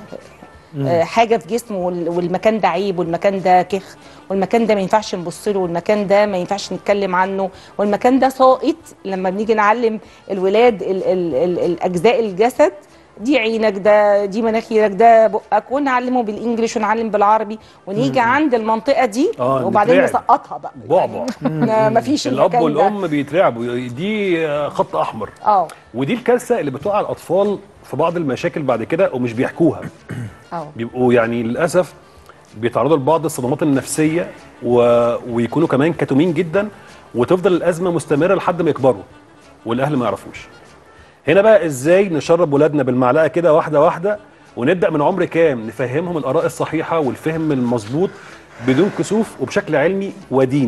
آه، حاجه في جسمه وال- والمكان ده عيب والمكان ده كخ والمكان ده ما ينفعش نبص له والمكان ده ما ينفعش نتكلم عنه والمكان ده ساقط لما بنيجي نعلم الولاد ال ال ال الاجزاء الجسد دي عينك ده دي مناخيرك ده بقك ونعلمه بالانجلش ونعلم بالعربي ونيجي عند المنطقه دي آه، وبعدين نترعب. نسقطها بقى بعبع ما ما فيش الاب المكان ده. والام بيترعبوا دي آه، خط احمر اه ودي الكارثه اللي بتوقع الاطفال في بعض المشاكل بعد كده ومش بيحكوها اه بيبقوا يعني للاسف بيتعرضوا لبعض الصدمات النفسيه و... ويكونوا كمان كتومين جدا وتفضل الازمه مستمره لحد ما يكبروا والاهل ما يعرفوش هنا بقى ازاي نشرب ولادنا بالمعلقه كده واحده واحده ونبدا من عمر كام نفهمهم الاراء الصحيحه والفهم المظبوط بدون كسوف وبشكل علمي وديني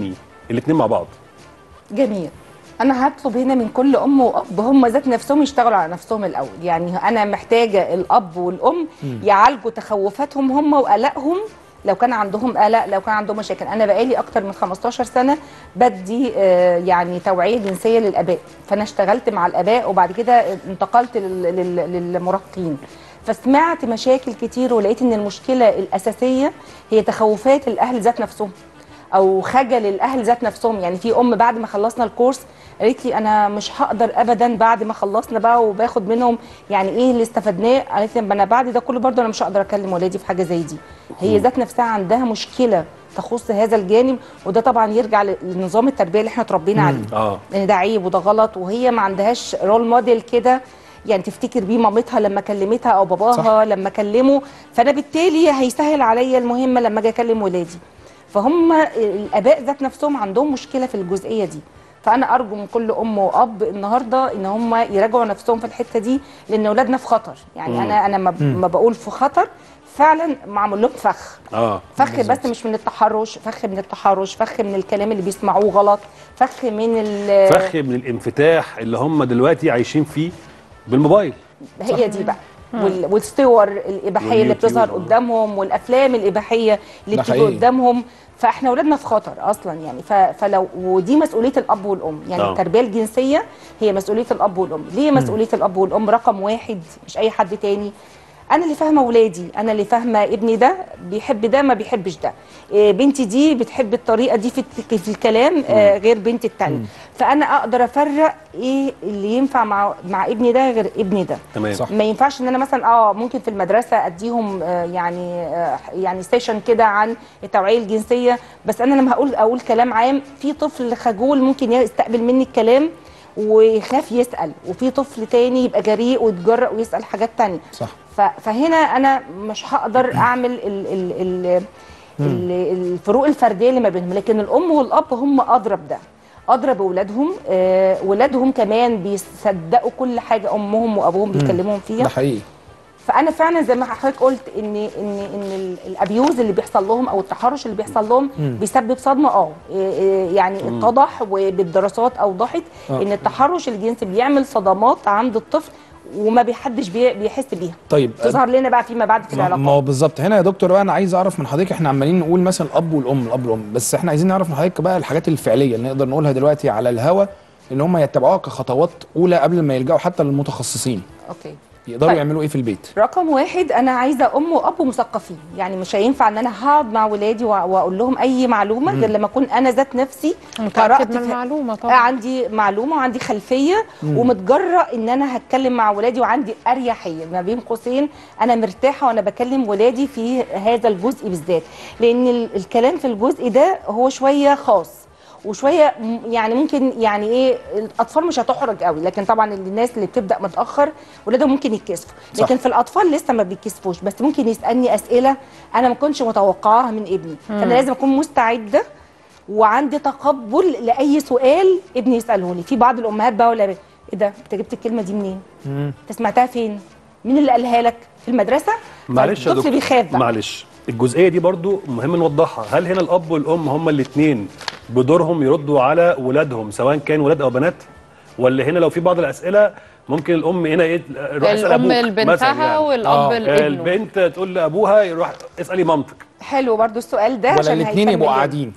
الاثنين مع بعض جميل انا هطلب هنا من كل ام واب هم ذات نفسهم يشتغلوا على نفسهم الاول يعني انا محتاجه الاب والام يعالجوا تخوفاتهم هم وقلقهم لو كان عندهم قلق لو كان عندهم مشاكل انا بقالي اكتر من 15 سنه بدي آه، يعني توعيه جنسيه للاباء فانا اشتغلت مع الاباء وبعد كده انتقلت لل- لل- للمراهقين فسمعت مشاكل كتير ولقيت ان المشكله الاساسيه هي تخوفات الاهل ذات نفسهم او خجل الاهل ذات نفسهم يعني في ام بعد ما خلصنا الكورس قالت لي انا مش هقدر ابدا بعد ما خلصنا بقى وباخد منهم يعني ايه اللي استفدناه قالت لي "ما انا بعد ده كله برضه انا مش هقدر اكلم ولادي في حاجه زي دي هي ذات نفسها عندها مشكله تخص هذا الجانب وده طبعا يرجع لنظام التربيه اللي احنا اتربينا عليه اه لان ده عيب وده غلط وهي ما عندهاش رول موديل كده يعني تفتكر بيه مامتها لما كلمتها او باباها صح. صح. لما كلمه فانا بالتالي هيسهل عليا المهمه لما اجي اكلم ولادي فهم الاباء ذات نفسهم عندهم مشكله في الجزئيه دي فانا ارجو من كل ام واب النهارده ان هم يراجعوا نفسهم في الحته دي لان اولادنا في خطر يعني مم. انا انا ما- ما بقول في خطر فعلا معمول لهم فخ اه فخ بس مش من التحرش فخ من التحرش فخ من الكلام اللي بيسمعوه غلط فخ من ال- فخ من الانفتاح اللي هم دلوقتي عايشين فيه بالموبايل هي دي بقى وال- والصور الاباحيه اللي بتظهر واليوتيوب. قدامهم والافلام الاباحيه اللي ده بتيجي حقيقي. قدامهم فاحنا اولادنا في خطر اصلا يعني ف- فلو ودي مسؤوليه الاب والام يعني طبعا. التربيه الجنسيه هي مسؤوليه الاب والام ليه مسؤوليه الاب والام رقم واحد مش اي حد تاني انا اللي فاهمه ولادي انا اللي فاهمه ابني ده بيحب ده ما بيحبش ده إيه، بنتي دي بتحب الطريقه دي في الت- في الكلام آه، غير بنتي التانية فانا اقدر افرق ايه اللي ينفع مع مع ابني ده غير ابني ده تمام صح. ما ينفعش ان انا مثلا اه ممكن في المدرسه اديهم آه، يعني آه، يعني سيشن كده عن التوعيه الجنسيه بس انا لما هقول اقول كلام عام في طفل خجول ممكن يستقبل مني الكلام ويخاف يسال وفي طفل تاني يبقى جريء ويتجرأ ويسال حاجات تانية صح ف- فهنا انا مش هقدر اعمل ال ال ال ال الفروق الفرديه اللي ما بينهم لكن الام والاب هم اضرب ده اضرب باولادهم آه ولادهم كمان بيصدقوا كل حاجه امهم وابوهم بيكلموهم فيها ده حقيقي فانا فعلا زي ما حضرتك قلت ان ان ان ال- الابيوز اللي بيحصل لهم او التحرش اللي بيحصل لهم بيسبب صدمه اه إيه إيه يعني اتضح وبالدراسات اوضحت آه. ان التحرش الجنسي بيعمل صدمات عند الطفل وما بيحدش بي- بيحس بيها طيب تظهر لنا بقى فيما بعد في ما ما العلاقات هو بالظبط هنا يا دكتور بقى انا عايز اعرف من حضرتك احنا عمالين نقول مثلا الاب والام الاب والام بس احنا عايزين نعرف من حضرتك بقى الحاجات الفعليه اللي نقدر نقولها دلوقتي على الهوا ان هم يتبعوها كخطوات اولى قبل ما يلجأوا حتى للمتخصصين اوكي يقدروا طيب. يعملوا ايه في البيت رقم واحد انا عايزه ام واب مثقفين يعني مش هينفع ان انا هقعد مع ولادي وأ- واقول لهم اي معلومه غير لما اكون انا ذات نفسي متأكد من في- المعلومة آه طبعا عندي معلومه وعندي خلفيه ومتجرأ ان انا هتكلم مع ولادي وعندي اريحيه ما بين قوسين انا مرتاحه وانا بكلم ولادي في هذا الجزء بالذات لان ال- الكلام في الجزء ده هو شويه خاص وشويه م- يعني ممكن يعني ايه الاطفال مش هتحرج قوي لكن طبعا الناس اللي بتبدا متاخر ولادهم ممكن يتكسفوا صح. لكن في الاطفال لسه ما بيتكسفوش بس ممكن يسالني اسئله انا ما كنتش متوقعاها من ابني فانا لازم اكون مستعده وعندي تقبل لاي سؤال ابني يساله لي في بعض الامهات بقى ولا ايه ده انت جبت الكلمه دي منين انت سمعتها فين مين اللي قالها لك في المدرسه معلش يا الطفل دكتور بيخاف بقى معلش الجزئيه دي برضو مهم نوضحها هل هنا الاب والام هما الاثنين بدورهم يردوا على ولادهم سواء كان ولاد او بنات ولا هنا لو في بعض الاسئله ممكن الام هنا ايه روح اسال الام ابوك مثلاً لبنتها يعني. والاب آه. لابنه البنت تقول لابوها يروح اسالي مامتك حلو برضو السؤال ده ولا عشان الاثنين هيكمل يبقوا لنا. قاعدين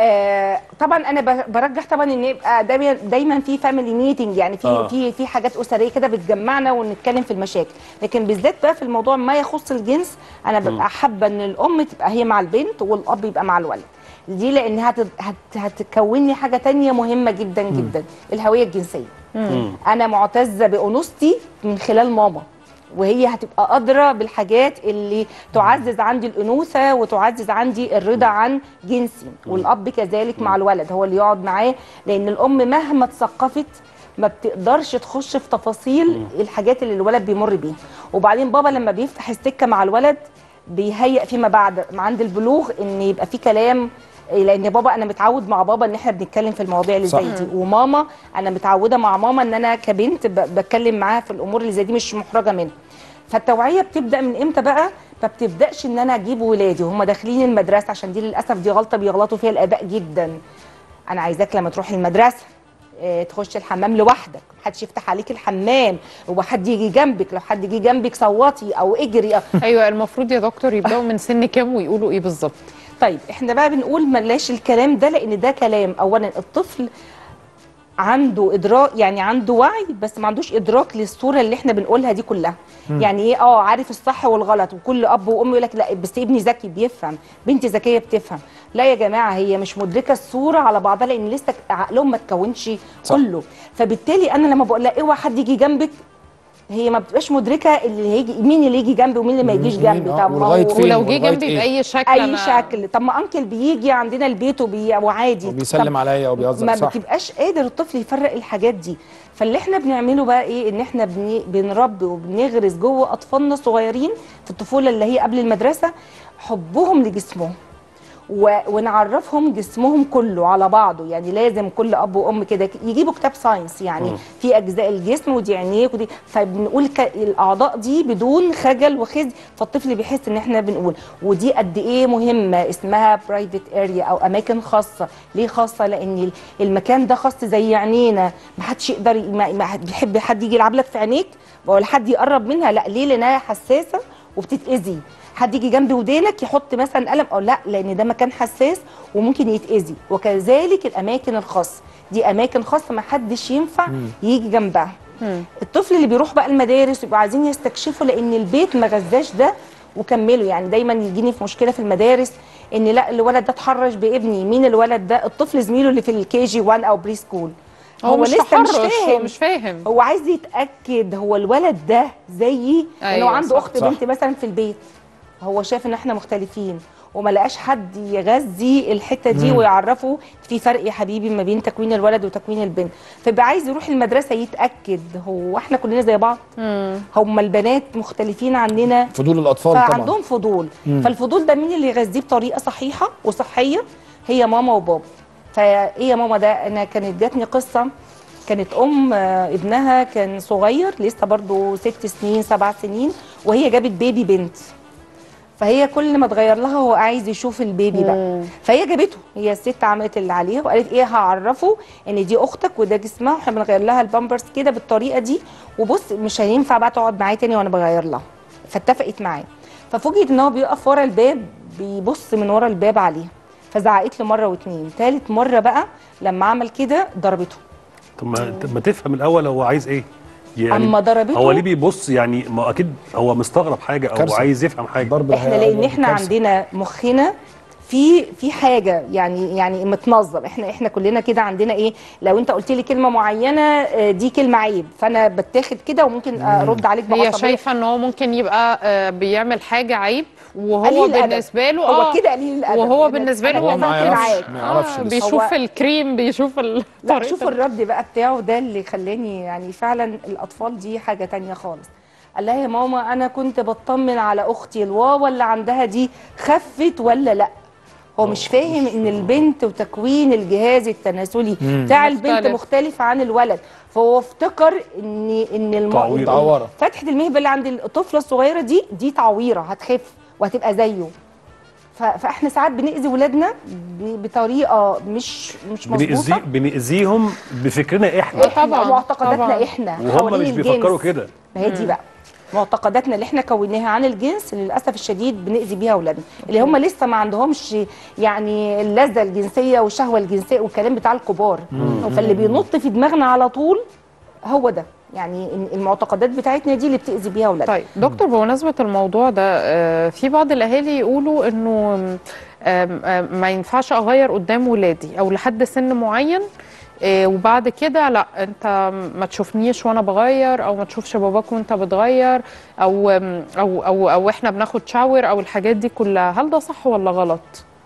آه طبعا انا ب- برجح طبعا ان يبقى دايما دايما في فاميلي ميتنج يعني في آه. في في حاجات اسريه كده بتجمعنا ونتكلم في المشاكل لكن بالذات بقى في الموضوع ما يخص الجنس انا ببقى حابه ان الام تبقى هي مع البنت والاب يبقى مع الولد دي لانها هت هت هتكون لي حاجه تانية مهمه جدا جدا الهويه الجنسيه انا معتزه بانوثتي من خلال ماما وهي هتبقى أدرى بالحاجات اللي تعزز عندي الأنوثة وتعزز عندي الرضا عن جنسي والأب كذلك مع الولد هو اللي يقعد معاه لأن الأم مهما اتثقفت ما بتقدرش تخش في تفاصيل الحاجات اللي الولد بيمر بيها وبعدين بابا لما بيفتح السكة مع الولد بيهيئ فيما بعد عند البلوغ ان يبقى في كلام لان بابا انا متعود مع بابا ان احنا بنتكلم في المواضيع اللي صح. زي دي وماما انا متعوده مع ماما ان انا كبنت ب- بتكلم معاها في الامور اللي زي دي مش محرجه منها فالتوعيه بتبدا من امتى بقى ما بتبداش ان انا اجيب ولادي وهم داخلين المدرسه عشان دي للاسف دي غلطه بيغلطوا فيها الاباء جدا انا عايزاك لما تروح المدرسه آه، تخش الحمام لوحدك محدش يفتح عليك الحمام وحد يجي جنبك لو حد يجي جنبك صوتي او اجري أو ايوه المفروض يا دكتور يبداوا من سن كام ويقولوا ايه بالظبط طيب احنا بقى بنقول بلاش الكلام ده لان ده كلام اولا الطفل عنده ادراك يعني عنده وعي بس ما عندوش ادراك للصوره اللي احنا بنقولها دي كلها يعني ايه اه عارف الصح والغلط وكل اب وام يقول لك لا بس ابني ذكي بيفهم بنتي ذكيه بتفهم لا يا جماعه هي مش مدركه الصوره على بعضها لان لسه عقلهم ما اتكونش صح. كله فبالتالي انا لما بقول لها اوعى حد يجي جنبك هي ما بتبقاش مدركه اللي هيجي مين اللي يجي جنبي ومين اللي ما يجيش مين- جنبي آه، طب ما ولغاية هو فين ولو جه ولغاية جنبي إيه؟ باي شكل اي أنا- شكل طب ما انكل بيجي عندنا البيت وبي... وعادي وبيسلم طب عليا وبيهزر ما صح بتبقاش قادر الطفل يفرق الحاجات دي فاللي احنا بنعمله بقى ايه ان احنا بن... بنربي وبنغرس جوه اطفالنا الصغيرين في الطفوله اللي هي قبل المدرسه حبهم لجسمهم و... ونعرفهم جسمهم كله على بعضه يعني لازم كل اب وام كده يجيبوا كتاب ساينس يعني مم. في اجزاء الجسم ودي عينيك ودي فبنقول ك... الاعضاء دي بدون خجل وخزي فالطفل بيحس ان احنا بنقول ودي قد ايه مهمه اسمها برايفت اريا او اماكن خاصه ليه خاصه لان ال- المكان ده خاص زي عينينا ما حدش يقدر ي- ما ما حد بيحب حد يجي يلعب لك في عينيك ولا حد يقرب منها لا ليه لانها حساسه وبتتاذي حد يجي جنب ودينك يحط مثلا قلم او لا لان ده مكان حساس وممكن يتاذي وكذلك الاماكن الخاصه دي اماكن خاصه ما حدش ينفع يجي جنبها الطفل اللي بيروح بقى المدارس يبقوا عايزين يستكشفوا لان البيت ما غذاش ده وكملوا يعني دايما يجيني في مشكله في المدارس ان لا الولد ده اتحرش بابني مين الولد ده الطفل زميله اللي في الكي جي 1 او بري سكول هو, مش لسه مش تحرش، هو فاهم مش فاهم هو عايز يتاكد هو الولد ده زيي أيوة، أيوة انه عنده صح، اخت صح. بنت مثلا في البيت هو شايف ان احنا مختلفين وما لقاش حد يغذي الحته دي ويعرفه في فرق يا حبيبي ما بين تكوين الولد وتكوين البنت فبقى عايز يروح المدرسه يتاكد هو احنا كلنا زي بعض هم البنات مختلفين عننا فضول الاطفال طبعا فعندهم فضول فالفضول ده مين اللي يغذيه بطريقه صحيحه وصحيه هي ماما وبابا فايه يا ماما ده انا كانت جاتني قصه كانت ام آه، ابنها كان صغير لسه برضو ست سنين سبع سنين وهي جابت بيبي بنت فهي كل ما تغير لها هو عايز يشوف البيبي بقى فهي جابته هي الست عملت اللي عليها وقالت ايه هعرفه ان دي اختك وده جسمها واحنا بنغير لها البامبرز كده بالطريقه دي وبص مش هينفع بقى تقعد معايا تاني وانا بغير لها فاتفقت معاه ففوجئت ان هو بيقف ورا الباب بيبص من ورا الباب عليها فزعقت له مره واتنين تالت مره بقى لما عمل كده ضربته طب ما طب ما تفهم الاول هو عايز ايه يعني أما ضربته- هو ليه بيبص يعني ما اكيد هو مستغرب حاجه او كارثة. عايز يفهم حاجه ضرب احنا الحياة لان برضه احنا كارثة. عندنا مخنا في في حاجه يعني يعني متنظم احنا احنا كلنا كده عندنا ايه لو انت قلت لي كلمه معينه آه، دي كلمه عيب فانا بتاخد كده وممكن ارد عليك هي بعصبيه شايفه ان هو ممكن يبقى آه، بيعمل حاجه عيب وهو قليل الأدب. بالنسبه له هو اه كده قليل الادب وهو أنا- بالنسبه أنا له هو ما اتفقت يعرفش. معاك ما يعرفش آه لسه. بيشوف هو- الكريم بيشوف ال- لا طريقة شوف ال- الرد بقى بتاعه ده اللي خلاني يعني فعلا الاطفال دي حاجه تانية خالص قال لها يا ماما انا كنت بطمن على اختي الواوا اللي عندها دي خفت ولا لا هو مش فاهم ان البنت وتكوين الجهاز التناسلي بتاع البنت مختلف. مختلف عن الولد فهو افتكر ان ان الم... تعويرة. تعويرة. فتحه المهبه اللي عند الطفله الصغيره دي دي تعويره هتخف وهتبقى زيه ف... فاحنا ساعات بنأذي ولادنا ب... بطريقه مش مش بنأذي مظبوطه بنأذيهم بفكرنا احنا آه، احنا طبعاً، معتقداتنا طبعاً. احنا وهم حوالين مش الجنس. بيفكروا كده ما هي دي بقى معتقداتنا اللي احنا كوناها عن الجنس للاسف الشديد بنأذي بيها اولادنا اللي هم لسه ما عندهمش يعني اللذه الجنسيه والشهوه الجنسيه والكلام بتاع الكبار فاللي بينط في دماغنا على طول هو ده يعني المعتقدات بتاعتنا دي اللي بتأذي بيها اولادنا طيب دكتور بمناسبة الموضوع ده آه، في بعض الأهالي يقولوا إنه آم، آم، ما ينفعش أغير قدام ولادي أو لحد سن معين آه، وبعد كده لا انت ما تشوفنيش وانا بغير او ما تشوفش باباك وانت بتغير او آم، او او او احنا بناخد شاور او الحاجات دي كلها هل ده صح ولا غلط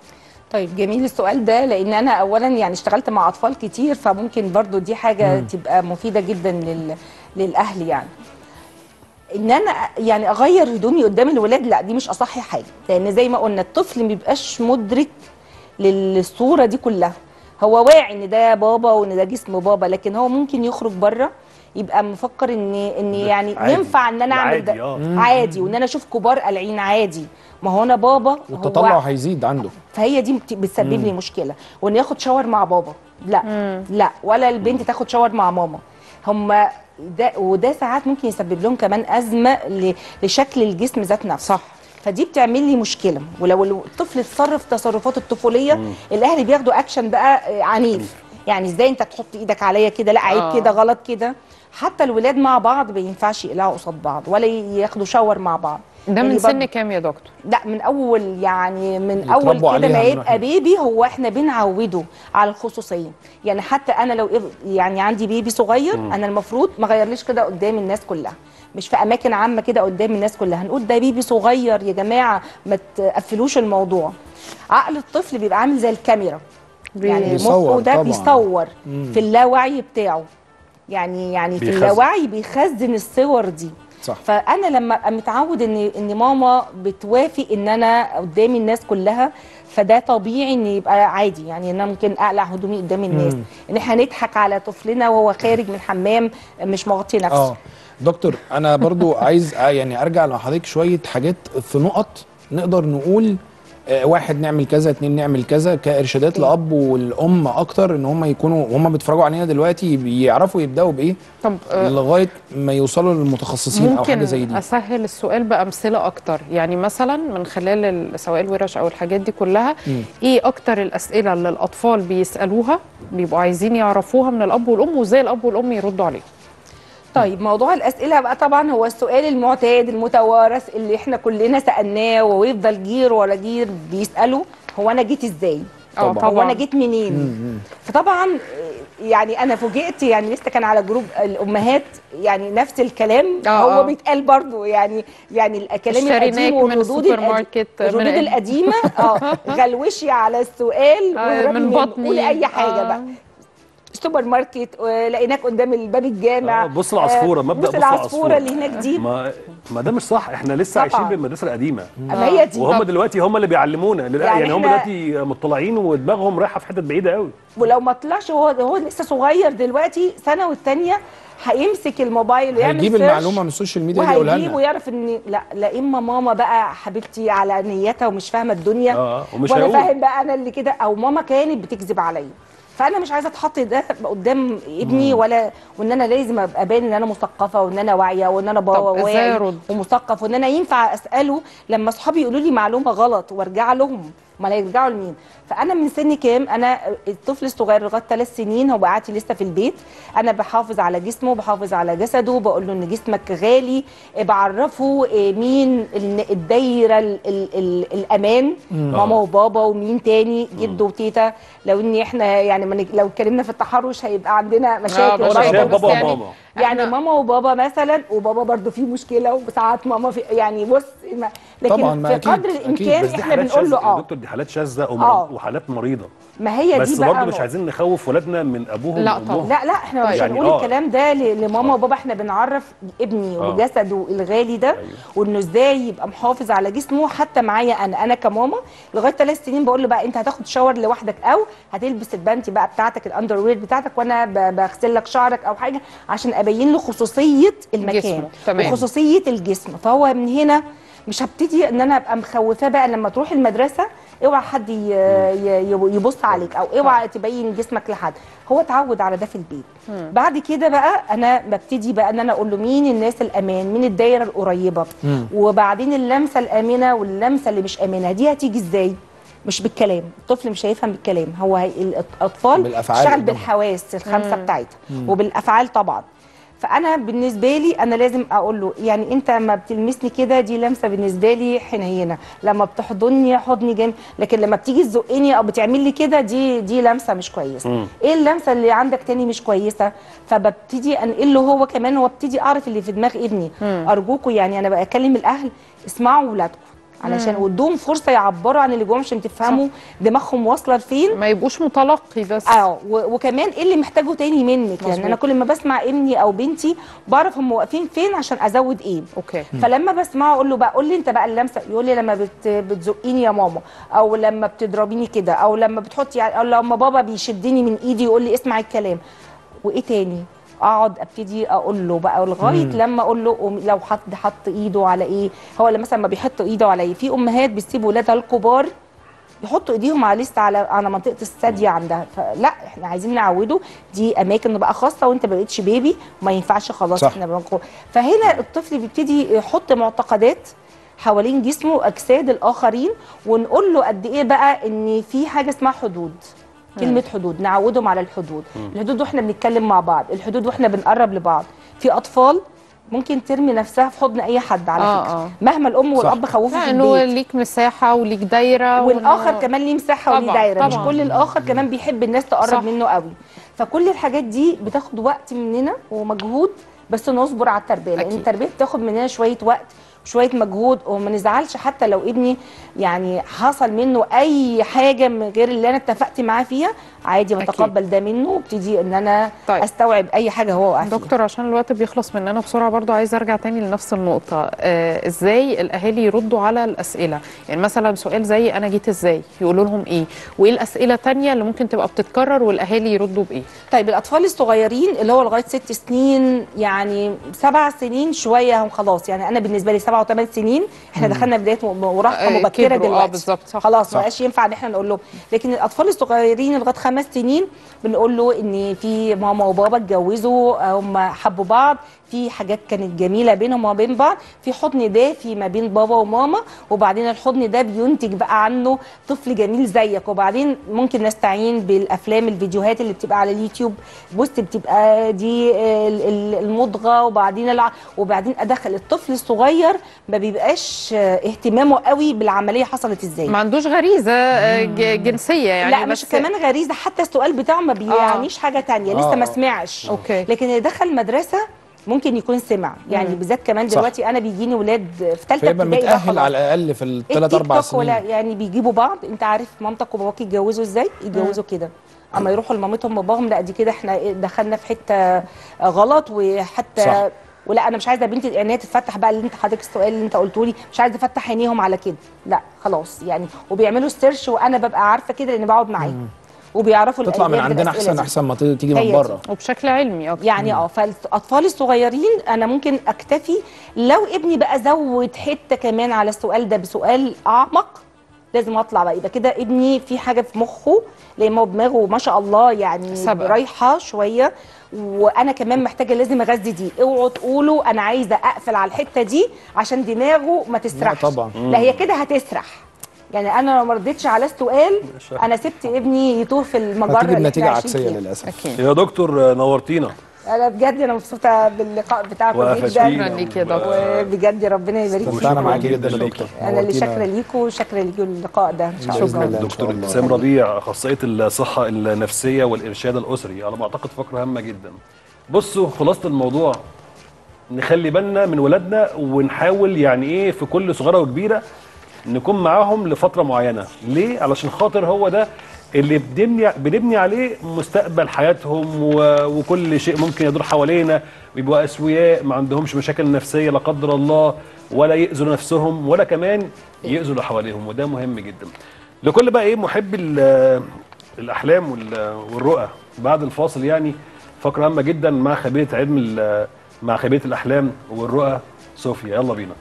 طيب جميل السؤال ده لان انا اولا يعني اشتغلت مع اطفال كتير فممكن برضو دي حاجه تبقى مفيده جدا لل... للاهل يعني ان انا يعني اغير هدومي قدام الولاد لا دي مش اصح حاجه لان زي ما قلنا الطفل ما بيبقاش مدرك للصوره دي كلها هو واعي ان ده بابا وان ده جسم بابا لكن هو ممكن يخرج بره يبقى مفكر ان ان يعني عادي. ينفع ان انا اعمل عادي، ده آه. عادي وان انا اشوف كبار قلعين عادي ما هو انا بابا والتطلع هو هيزيد عنده فهي دي بت- بتسبب لي مشكله وان ياخد شاور مع بابا لا لا ولا البنت تاخد شاور مع ماما هم ده وده ساعات ممكن يسبب لهم كمان ازمه ل- لشكل الجسم ذات نفسه صح. فدي بتعمل لي مشكله ولو الطفل اتصرف تصرفات الطفوليه الاهل بياخدوا اكشن بقى آه، عنيف يعني ازاي انت تحط ايدك عليا كده لا عيب آه. كده غلط كده حتى الولاد مع بعض ما ينفعش يقلعوا قصاد بعض ولا ياخدوا شاور مع بعض ده من يعني سن برضه- كام يا دكتور لا من اول يعني من يتربوا اول كده عليها ما من يبقى واحنا- بيبي هو احنا بنعوده على الخصوصيه يعني حتى انا لو إب- يعني عندي بيبي صغير انا المفروض ما غيرليش كده قدام الناس كلها مش في اماكن عامه كده قدام الناس كلها هنقول ده بيبي صغير يا جماعه ما تقفلوش الموضوع عقل الطفل بيبقى عامل زي الكاميرا يعني بيصور مخه ده طبعاً. بيصور في اللاوعي بتاعه يعني يعني في بيخزن. اللاوعي بيخزن الصور دي صح. فانا لما ابقى متعود ان ان ماما بتوافق ان انا قدامي الناس كلها فده طبيعي ان يبقى عادي يعني ان انا ممكن اقلع هدومي قدام الناس ان احنا نضحك على طفلنا وهو خارج من الحمام مش مغطي نفسه اه دكتور انا برضو عايز آه يعني ارجع مع حضرتك شويه حاجات في نقط نقدر نقول آه، واحد نعمل كذا اتنين نعمل كذا كارشادات لاب والام اكتر ان هم يكونوا وهم بيتفرجوا علينا دلوقتي بيعرفوا يبداوا بايه طب آه، لغايه ما يوصلوا للمتخصصين او حاجه ممكن زي دي اسهل السؤال بامثله اكتر يعني مثلا من خلال ال- سواء الورش او الحاجات دي كلها ايه اكتر الاسئله اللي الاطفال بيسالوها بيبقوا عايزين يعرفوها من الاب والام وازاي الاب والام يردوا عليها طيب موضوع الاسئله بقى طبعا هو السؤال المعتاد المتوارث اللي احنا كلنا سالناه ويفضل جير ورا جير بيسالوا هو انا جيت ازاي اه هو طبعا انا جيت منين فطبعا آه، يعني انا فوجئت يعني لسه كان على جروب الامهات يعني نفس الكلام اه، هو اه. بيتقال برضو يعني يعني الكلام اشتريناك القديم من والردود السوبر القديم- ماركت، من الردود ال- القديمه اه غلوشي على السؤال آه، واهربي من منه. بطني قولي اي حاجه آه. بقى سوبر ماركت آه، لقيناك قدام الباب الجامع آه، بص العصفورة، آه، مبدأ بص بص العصفورة. العصفوره اللي هناك دي ما ما ده مش صح احنا لسه طبعاً. عايشين بالمدرسه القديمه ما هي دي وهم دلوقتي هم اللي بيعلمونا للأ- يعني يعني, هم إحنا- دلوقتي مطلعين ودماغهم رايحه في حتت بعيده قوي ولو ما طلعش هو هو لسه صغير دلوقتي سنه والتانيه هيمسك الموبايل ويعمل هيجيب سيرش المعلومه من السوشيال ميديا اللي يقولها وهيجيب لنا ويعرف ان لا لا اما ماما بقى حبيبتي على نيتها ومش فاهمه الدنيا اه ومش وانا هيقول فاهم بقى انا اللي كده او ماما كانت بتكذب عليا فانا مش عايزه اتحط ده قدام ابني ولا وان انا لازم ابقى باين ان انا مثقفه وان انا واعيه وان انا بابا طب إزاي واعي أرد؟ ومثقف وان انا ينفع اساله لما اصحابي يقولوا لي معلومه غلط وارجع لهم ما يرجعوا لمين فانا من سن كام انا الطفل الصغير لغايه ثلاث سنين هو قاعد لسه في البيت انا بحافظ على جسمه بحافظ على جسده بقول له ان جسمك غالي بعرفه إيه مين ال- الدايره ال ال ال الامان ماما وبابا ومين تاني جده وتيتا لو ان احنا يعني من لو اتكلمنا في التحرش هيبقى عندنا مشاكل بس انا برضه شايف بس بابا يعني- وماما يعني إحنا- ماما وبابا مثلا وبابا برضو فيه مشكله وساعات ماما في يعني بص ما لكن طبعاً، ما في أكيد، قدر أكيد. الامكان بس دي احنا حالات بنقول له شاذة يا اه دكتور دي حالات شاذه آه. ومر- وحالات مريضه ما هي بس دي بقى برضه مش نقطة. عايزين نخوف ولادنا من ابوهم لا وامهم طبعاً. لا لا احنا مش يعني هنقول آه. الكلام ده ل- لماما وبابا احنا بنعرف ابني آه. وجسده الغالي ده وانه ازاي يبقى محافظ على جسمه حتى معايا انا انا كماما لغايه ثلاث سنين بقول له بقى انت هتاخد شاور لوحدك او هتلبس البانتي بقى بتاعتك الاندر وير بتاعتك وانا ب- بغسل لك شعرك او حاجه عشان ابين له خصوصيه المكان جسمه. تمام. وخصوصيه الجسم فهو من هنا مش هبتدي ان انا ابقى مخوفاه بقى لما تروح المدرسه اوعى حد ي- ي- يبص عليك او اوعى تبين جسمك لحد هو اتعود على ده في البيت بعد كده بقى انا ببتدي بقى ان انا اقول له مين الناس الامان مين الدايره القريبه وبعدين اللمسه الامنه واللمسه اللي مش امنه دي هتيجي ازاي مش بالكلام الطفل مش هيفهم بالكلام هو هي الاطفال بالأفعال بتشتغل طبعاً. بالحواس الخمسه بتاعتها وبالافعال طبعا فانا بالنسبه لي انا لازم اقول له يعني انت لما بتلمسني كده دي لمسه بالنسبه لي حنينه لما بتحضني حضني جامد لكن لما بتيجي تزقني او بتعمل لي كده دي دي لمسه مش كويسه مم. ايه اللمسه اللي عندك تاني مش كويسه فببتدي انقل له هو كمان وابتدي اعرف اللي في دماغ ابني ارجوكوا يعني انا بكلم الاهل اسمعوا ولادكم علشان وادوهم فرصه يعبروا عن اللي جواهم عشان تفهموا دماغهم واصله لفين ما يبقوش متلقي بس اه و- وكمان ايه اللي محتاجه تاني منك يعني انا مظبوط. كل ما بسمع ابني او بنتي بعرف هم واقفين فين عشان ازود ايه اوكي فلما بسمعه اقول له بقى قول لي انت بقى اللمسه يقول لي لما بت بتزقيني يا ماما او لما بتضربيني كده او لما بتحطي او لما بابا بيشدني من ايدي يقول لي اسمع الكلام وايه تاني اقعد ابتدي اقول له بقى لغايه لما اقول له أم- لو حد حط ايده على ايه هو اللي مثلا ما بيحط ايده على ايه في امهات بتسيب ولادها الكبار يحطوا ايديهم على لسه على على منطقه الثدي عندها فلا احنا عايزين نعوده دي اماكن بقى خاصه وانت ما بقتش بيبي وما ينفعش خلاص صح. احنا بنقو... فهنا الطفل بيبتدي يحط معتقدات حوالين جسمه واجساد الاخرين ونقول له قد ايه بقى ان في حاجه اسمها حدود كلمه حدود نعودهم على الحدود الحدود واحنا بنتكلم مع بعض الحدود واحنا بنقرب لبعض في اطفال ممكن ترمي نفسها في حضن اي حد على آه، فكره آه. مهما الام والاب خوفوا لا في انه البيت ليك مساحه وليك دايره والاخر وإنه- كمان ليه مساحه وليه طبعاً، دايره مش طبعاً. كل الاخر كمان بيحب الناس تقرب صح. منه قوي فكل الحاجات دي بتاخد وقت مننا ومجهود بس نصبر على التربيه لان أكيد. التربيه بتاخد مننا شويه وقت وشويه مجهود وما نزعلش حتى لو ابني يعني حصل منه اي حاجه من غير اللي انا اتفقت معاه فيها عادي أكيد. بتقبل ده منه وابتدي ان انا طيب. استوعب اي حاجه هو واقع فيها دكتور عشان الوقت بيخلص مننا بسرعه برضو عايزه ارجع تاني لنفس النقطه آه ازاي الاهالي يردوا على الاسئله يعني مثلا سؤال زي انا جيت ازاي يقولوا لهم ايه وايه الاسئله تانية اللي ممكن تبقى بتتكرر والاهالي يردوا بايه طيب الاطفال الصغيرين اللي هو لغايه ست سنين يعني سبع سنين شويه هم خلاص يعني انا بالنسبه لي سبع وثمان سنين احنا دخلنا بدايه م- مراهقه آه، مبكره كبروا، آه، دلوقتي بالظبط، صح. خلاص صح. ما بقاش ينفع ان احنا نقول لهم لكن الاطفال الصغيرين لغايه خمس سنين بنقول له ان في ماما وبابا اتجوزوا هم حبوا بعض في حاجات كانت جميله بينهم وما بين بعض في حضن دافي ما بين بابا وماما وبعدين الحضن ده بينتج بقى عنه طفل جميل زيك وبعدين ممكن نستعين بالافلام الفيديوهات اللي بتبقى على اليوتيوب بص بتبقى دي ال- ال- المضغه وبعدين الع... وبعدين ادخل الطفل الصغير ما بيبقاش اهتمامه قوي بالعمليه حصلت ازاي ما عندوش غريزه آه، ج- جنسيه يعني لا مش بس- كمان غريزه حتى السؤال بتاعه ما بيعنيش حاجه تانية لسه آه. ما سمعش أوكي. لكن اللي دخل مدرسه ممكن يكون سمع يعني بالذات كمان صح. دلوقتي انا بيجيني ولاد في ثالثه فيبقى ابتدائي بقى متاهل خلاص. على الاقل في الثلاث التيك اربع توك ولا سنين يعني بيجيبوا بعض انت عارف مامتك وباباك يتجوزوا ازاي يتجوزوا كده اما يروحوا لمامتهم وباباهم لا دي كده احنا إيه دخلنا في حته غلط وحتى صح. ولا انا مش عايزه بنتي عينيها تتفتح بقى اللي انت حضرتك السؤال اللي انت قلته لي مش عايزه افتح عينيهم على كده لا خلاص يعني وبيعملوا سيرش وانا ببقى عارفه كده لان بقعد معاهم وبيعرفوا تطلع من الإجابات عندنا بالأسئلة احسن دي. احسن ما تيجي هي من دي. بره وبشكل علمي اكتر يعني اه فالاطفال الصغيرين انا ممكن اكتفي لو ابني بقى زود حته كمان على السؤال ده بسؤال اعمق لازم اطلع بقى يبقى كده ابني في حاجه في مخه لان هو دماغه ما شاء الله يعني سبق. رايحه شويه وانا كمان محتاجه لازم اغذي دي اوعوا تقولوا انا عايزه اقفل على الحته دي عشان دماغه ما تسرحش طبعا. لا هي كده هتسرح يعني انا لو ما ردتش على السؤال انا سبت ابني يتوه في المجره هتيجي اللي بنتيجه إحنا عايشين عكسيه فيها. للاسف اكيد يا دكتور نورتينا انا بجد انا مبسوطه باللقاء بتاعكم وقفشتينا جدا ليك يا دكتور. وبجد ربنا يبارك استمتعنا فيكم معاكي جدا يا ليكي. دكتور انا اللي نورتينا. شاكره ليكم وشاكره ليكم اللقاء ده ان شاء بإذن الله الله. إن دكتور شاء الله. ابتسام ربيع اخصائيه الصحه النفسيه والارشاد الاسري على ما اعتقد فقره هامه جدا بصوا خلاصه الموضوع نخلي بالنا من ولادنا ونحاول يعني ايه في كل صغيره وكبيره نكون معاهم لفتره معينه ليه علشان خاطر هو ده اللي بنبني بنبني عليه مستقبل حياتهم و- وكل شيء ممكن يدور حوالينا ويبقوا اسوياء ما عندهمش مشاكل نفسيه لا قدر الله ولا يأذوا نفسهم ولا كمان يأذوا اللي حواليهم وده مهم جدا لكل بقى ايه محب ال- الاحلام وال- والرؤى بعد الفاصل يعني فقره هامه جدا مع خبيره علم ال- مع خبيره الاحلام والرؤى صوفيا يلا بينا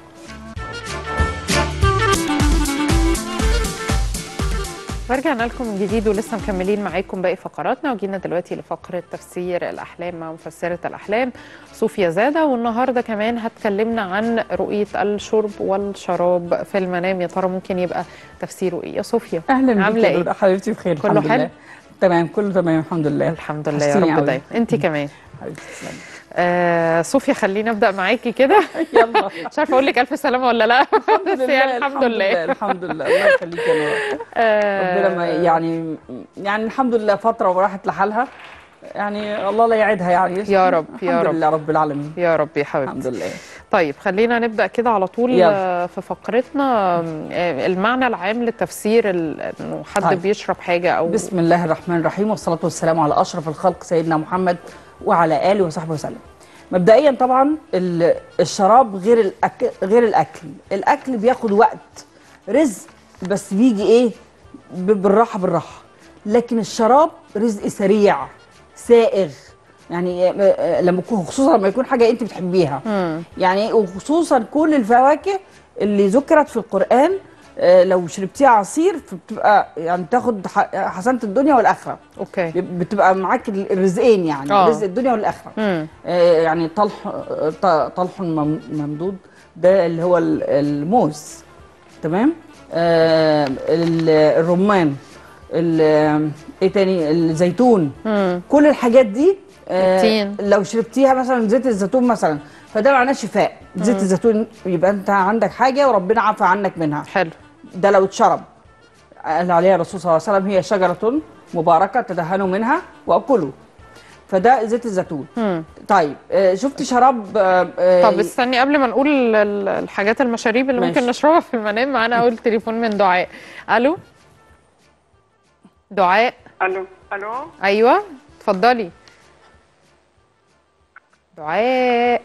ورجعنا لكم من جديد ولسه مكملين معاكم باقي فقراتنا وجينا دلوقتي لفقره تفسير الاحلام مع مفسره الاحلام صوفيا زاده والنهارده كمان هتكلمنا عن رؤيه الشرب والشراب في المنام يا ترى ممكن يبقى تفسيره ايه يا صوفيا اهلا بيك عامله يا ايه دودة حبيبتي بخير كله الحمد حلو؟ لله تمام كله تمام الحمد لله الحمد لله يا وحشتيني رب أوي. دايما انت كمان حبيبتي تسلمي. آه صوفيا خليني ابدا معاكي كده يلا مش عارفه اقول لك الف سلامه ولا لا بس لله، يعني الحمد لله الحمد لله الله يخليك يا نور آه، ربنا ما يعني يعني الحمد لله فتره وراحت لحالها يعني الله لا يعيدها يعني يا رب، يا الحمد رب. لله رب العالمين يا رب يا الحمد حبيبتي لله طيب خلينا نبدا كده على طول يلا. آه، في فقرتنا آه، المعنى العام للتفسير ال- انه حد طيب. بيشرب حاجه او بسم الله الرحمن الرحيم والصلاة والسلام على أشرف الخلق سيدنا محمد وعلى آله وصحبه وسلم مبدئيا طبعا ال- الشراب غير الأكل غير الأكل الأكل بياخد وقت رزق بس بيجي إيه ب- بالراحة بالراحة لكن الشراب رزق سريع سائغ يعني آه، آه، لما يكون خصوصا لما يكون حاجه انت بتحبيها مم. يعني وخصوصا كل الفواكه اللي ذكرت في القران آه، لو شربتيها عصير فبتبقى يعني تاخد ح- حسنه الدنيا والاخره اوكي بتبقى معاك الرزقين يعني آه. رزق الدنيا والاخره مم. آه، يعني طلح آه، ط- طلح مم- ممدود ده اللي هو ال- الموز تمام آه، ال- الرمان ال- ايه تاني الزيتون مم. كل الحاجات دي آه، التين. لو شربتيها مثلا زيت الزيتون مثلا فده معناه شفاء زيت الزيتون يبقى انت عندك حاجه وربنا عفى عنك منها حلو ده لو اتشرب قال عليها الرسول صلى الله عليه وسلم هي شجرة مباركة تدهنوا منها وأكلوا فده زيت الزيتون مم. طيب آه، شفت شراب آه، آه، طب استني قبل ما نقول ال- ال- الحاجات المشاريب اللي ماشي. ممكن نشربها في المنام معانا اول تليفون من دعاء الو دعاء الو الو ايوه اتفضلي دعاء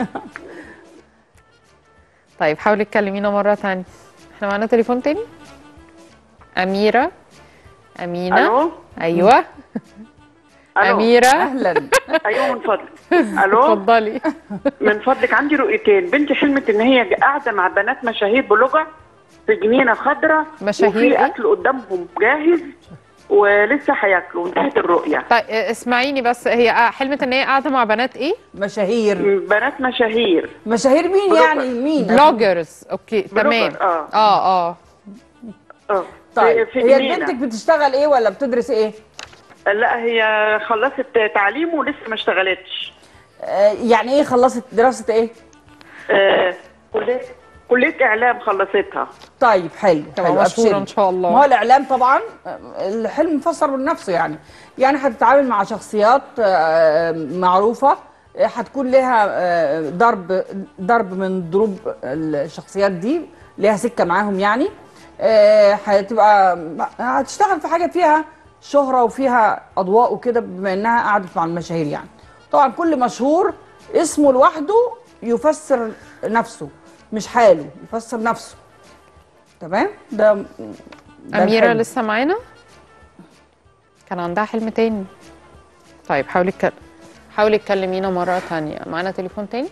طيب حاولي تكلمينا مره تانية احنا معانا تليفون تاني اميره امينه الو ايوه الو اميره أهلا ايوه من فضلك الو اتفضلي من فضلك عندي رؤيتين بنتي حلمت ان هي قاعده مع بنات مشاهير بلغه في جنينه خضراء مشاهير وفي إيه؟ اكل قدامهم جاهز ولسه هياكلوا انتهت الرؤيه طيب اسمعيني بس هي حلمت ان هي قاعده مع بنات ايه مشاهير بنات مشاهير مشاهير مين بلوجر. يعني مين بلوجرز اوكي تمام بلوجر، آه. اه اه اه طيب في هي جنينة. بنتك بتشتغل ايه ولا بتدرس ايه لا هي خلصت تعليم ولسه ما اشتغلتش آه، يعني ايه خلصت دراسة ايه آه، كليه كليه اعلام خلصتها طيب حلو تبقى حلو مشهورة أبشري. إن شاء الله. ما هو الاعلام طبعا آه، الحلم مفسر من نفسه يعني يعني هتتعامل مع شخصيات آه، معروفه آه، هتكون لها آه، ضرب ضرب من ضروب الشخصيات دي ليها سكه معاهم يعني آه، هتبقى هتشتغل في حاجه فيها شهره وفيها اضواء وكده بما انها قعدت مع المشاهير يعني طبعا كل مشهور اسمه لوحده يفسر نفسه مش حاله يفسر نفسه تمام ده, ده اميره الحلم. لسه معانا كان عندها حلم تاني طيب حاولي تكلم حاولي تكلمينا مره تانية معانا تليفون تاني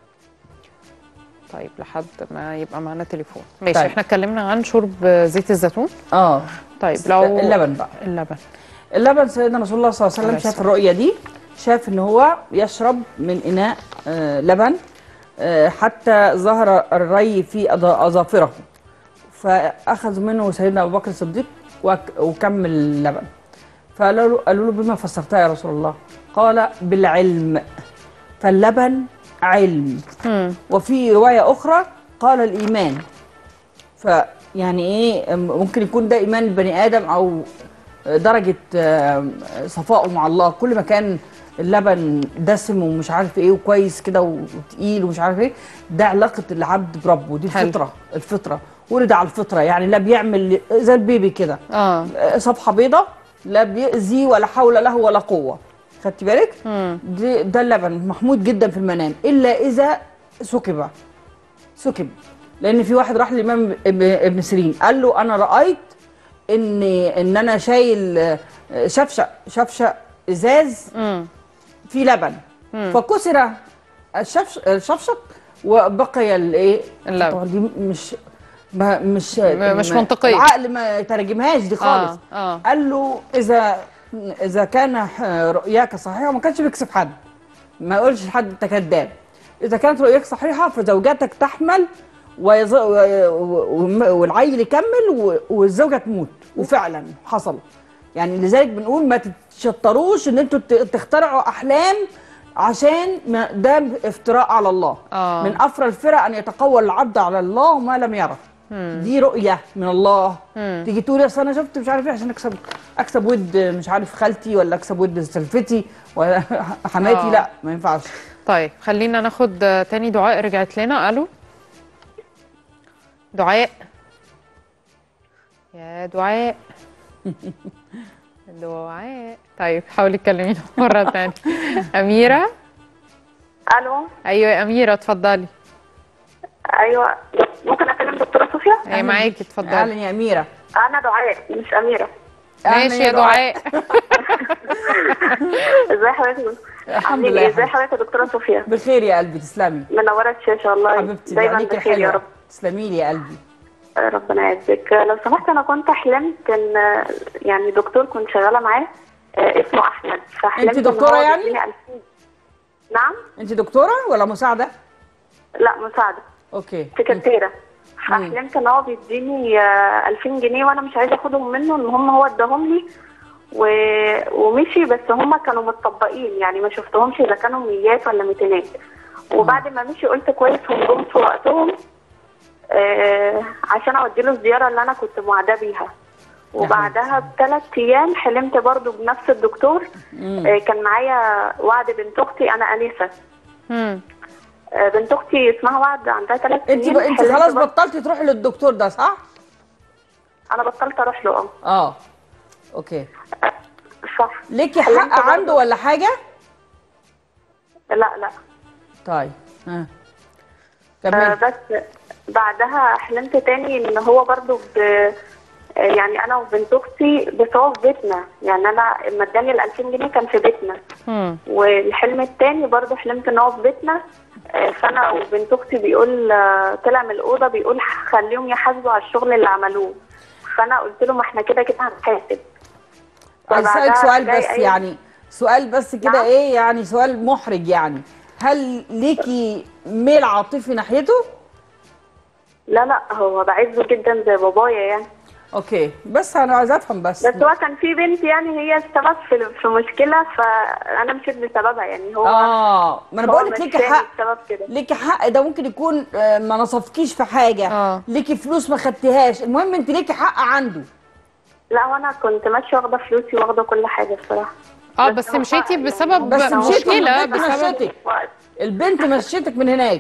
طيب لحد ما يبقى معانا تليفون ماشي طيب. احنا اتكلمنا عن شرب زيت الزيتون اه طيب لو اللبن بقى اللبن اللبن سيدنا رسول الله صلى الله عليه عليه وسلم شاف الصلاة الرؤيه دي شاف ان هو يشرب من اناء آه لبن آه حتى ظهر الري في أظ- اظافره فاخذ منه سيدنا ابو بكر الصديق وك- وكمل اللبن فقالوا له قالوا له بما فسرتها يا رسول الله قال بالعلم فاللبن علم مم. وفي روايه اخرى قال الايمان فيعني ايه ممكن يكون ده ايمان البني ادم او درجه آه، صفائه مع الله كل ما كان اللبن دسم ومش عارف ايه وكويس كده وتقيل ومش عارف ايه ده علاقه العبد بربه دي حلو. الفطره الفطره ولد على الفطره يعني لا بيعمل زي البيبي كده اه آه، صفحه بيضه لا بيأذي ولا حول له ولا قوه خدتي بالك مم. دي ده اللبن محمود جدا في المنام الا اذا سكب سكب لان في واحد راح للامام ابن ابن سيرين قال له انا رايت ان ان انا شايل آه، شفشق شفشق ازاز مم. فيه لبن فكسر الشفش الشفشق وبقي الايه اللبن. طبعا دي مش ما مش مش ما- منطقية. العقل ما يترجمهاش دي خالص اه اه قال له اذا اذا كان رؤياك صحيحه ما كانش بيكسب حد ما يقولش لحد انت كذاب اذا كانت رؤياك صحيحه فزوجتك تحمل ويز... و... و... والعيل يكمل و... والزوجه تموت وفعلا حصل يعني لذلك بنقول ما تتشطروش ان انتوا ت- تخترعوا احلام عشان ما ده افتراء على الله آه. من افرى الفرق ان يتقول العبد على الله ما لم يره دي رؤيه من الله تيجي تقولي اصل انا شفت مش عارف ايه عشان اكسب اكسب ود مش عارف خالتي ولا اكسب ود سلفتي ولا حماتي آه. لا ما ينفعش طيب خلينا ناخد آه، تاني دعاء رجعت لنا الو دعاء يا دعاء دعاء طيب حاولي تكلمينا مرة تانية أميرة الو أيوة يا أميرة اتفضلي ايوه ممكن اكلم دكتوره صوفيا هي معاكي اهلا اتفضلي يا اميره انا دعاء مش اميره أهلاً ماشي يا دعاء ازي حضرتك الحمد عاملين لله ايه يا ازاي حبيبتي. حضرتك يا دكتوره صوفيا بخير يا قلبي تسلمي منوره الشاشه والله حبيبتي دايما بعينيك بخير يا الحلوه رب تسلمي لي يا قلبي آه، ربنا يعزك آه، لو سمحت انا كنت حلمت ان آه، يعني دكتور كنت شغاله معاه آه، اسمه احمد فحلمت أنت إن دكتورة هو يعني؟ بيديني 2000 نعم انت دكتوره ولا مساعده لا مساعده اوكي سكرتيره فحلمت ان هو بيديني آه، 2000 جنيه وانا مش عايزه اخدهم منه ان هم هو اداهم لي و... ومشي بس هم كانوا متطبقين يعني ما شفتهمش اذا كانوا ميات ولا ميتينات وبعد ما مشي قلت كويس هم جم في وقتهم آه عشان اودي له الزياره اللي انا كنت موعده بيها وبعدها بثلاث ايام حلمت برضو بنفس الدكتور آه كان معايا وعد بنت اختي انا انسه مم. آه بنت اختي اسمها وعد عندها ثلاث انت سنين انت حلمت خلاص برضو- بطلتي تروحي للدكتور ده صح انا بطلت اروح له اه اه اوكي صح ليكي حلمت حق برضو- عنده ولا حاجه لا لا طيب ها آه كملي بس بعدها حلمت تاني ان هو برضو ب آه، يعني انا وبنت اختي بس هو في بيتنا يعني انا لما اداني ال 2000 جنيه كان في بيتنا مم. والحلم التاني برضو حلمت ان هو في بيتنا آه، فانا وبنت اختي بيقول آه، طلع من الاوضه بيقول خليهم يحاسبوا على الشغل اللي عملوه فانا قلت له ما احنا كده كده هنحاسب عايز اسالك فبعدها سؤال جاي بس أي- يعني سؤال بس كده نعم. ايه يعني سؤال محرج يعني هل ليكي ميل عاطفي ناحيته لا لا هو بعزه جدا زي بابايا يعني اوكي بس انا عايزه افهم بس بس هو كان في بنت يعني هي السبب في في مشكله فانا مشيت بسببها يعني هو اه ما انا هو بقول لك ليكي مشاني حق بسبب كده ليكي حق ده ممكن يكون آه، ما نصفكيش في حاجه آه. ليكي فلوس ما خدتيهاش المهم انت ليكي حق عنده لا وانا كنت ماشيه واخده فلوسي واخده كل حاجه بصراحه اه بس بس هو مشيتي يعني بسبب بس مشيتي مشكله البنت بسبب مشيتك وقت البنت مشيتك من هناك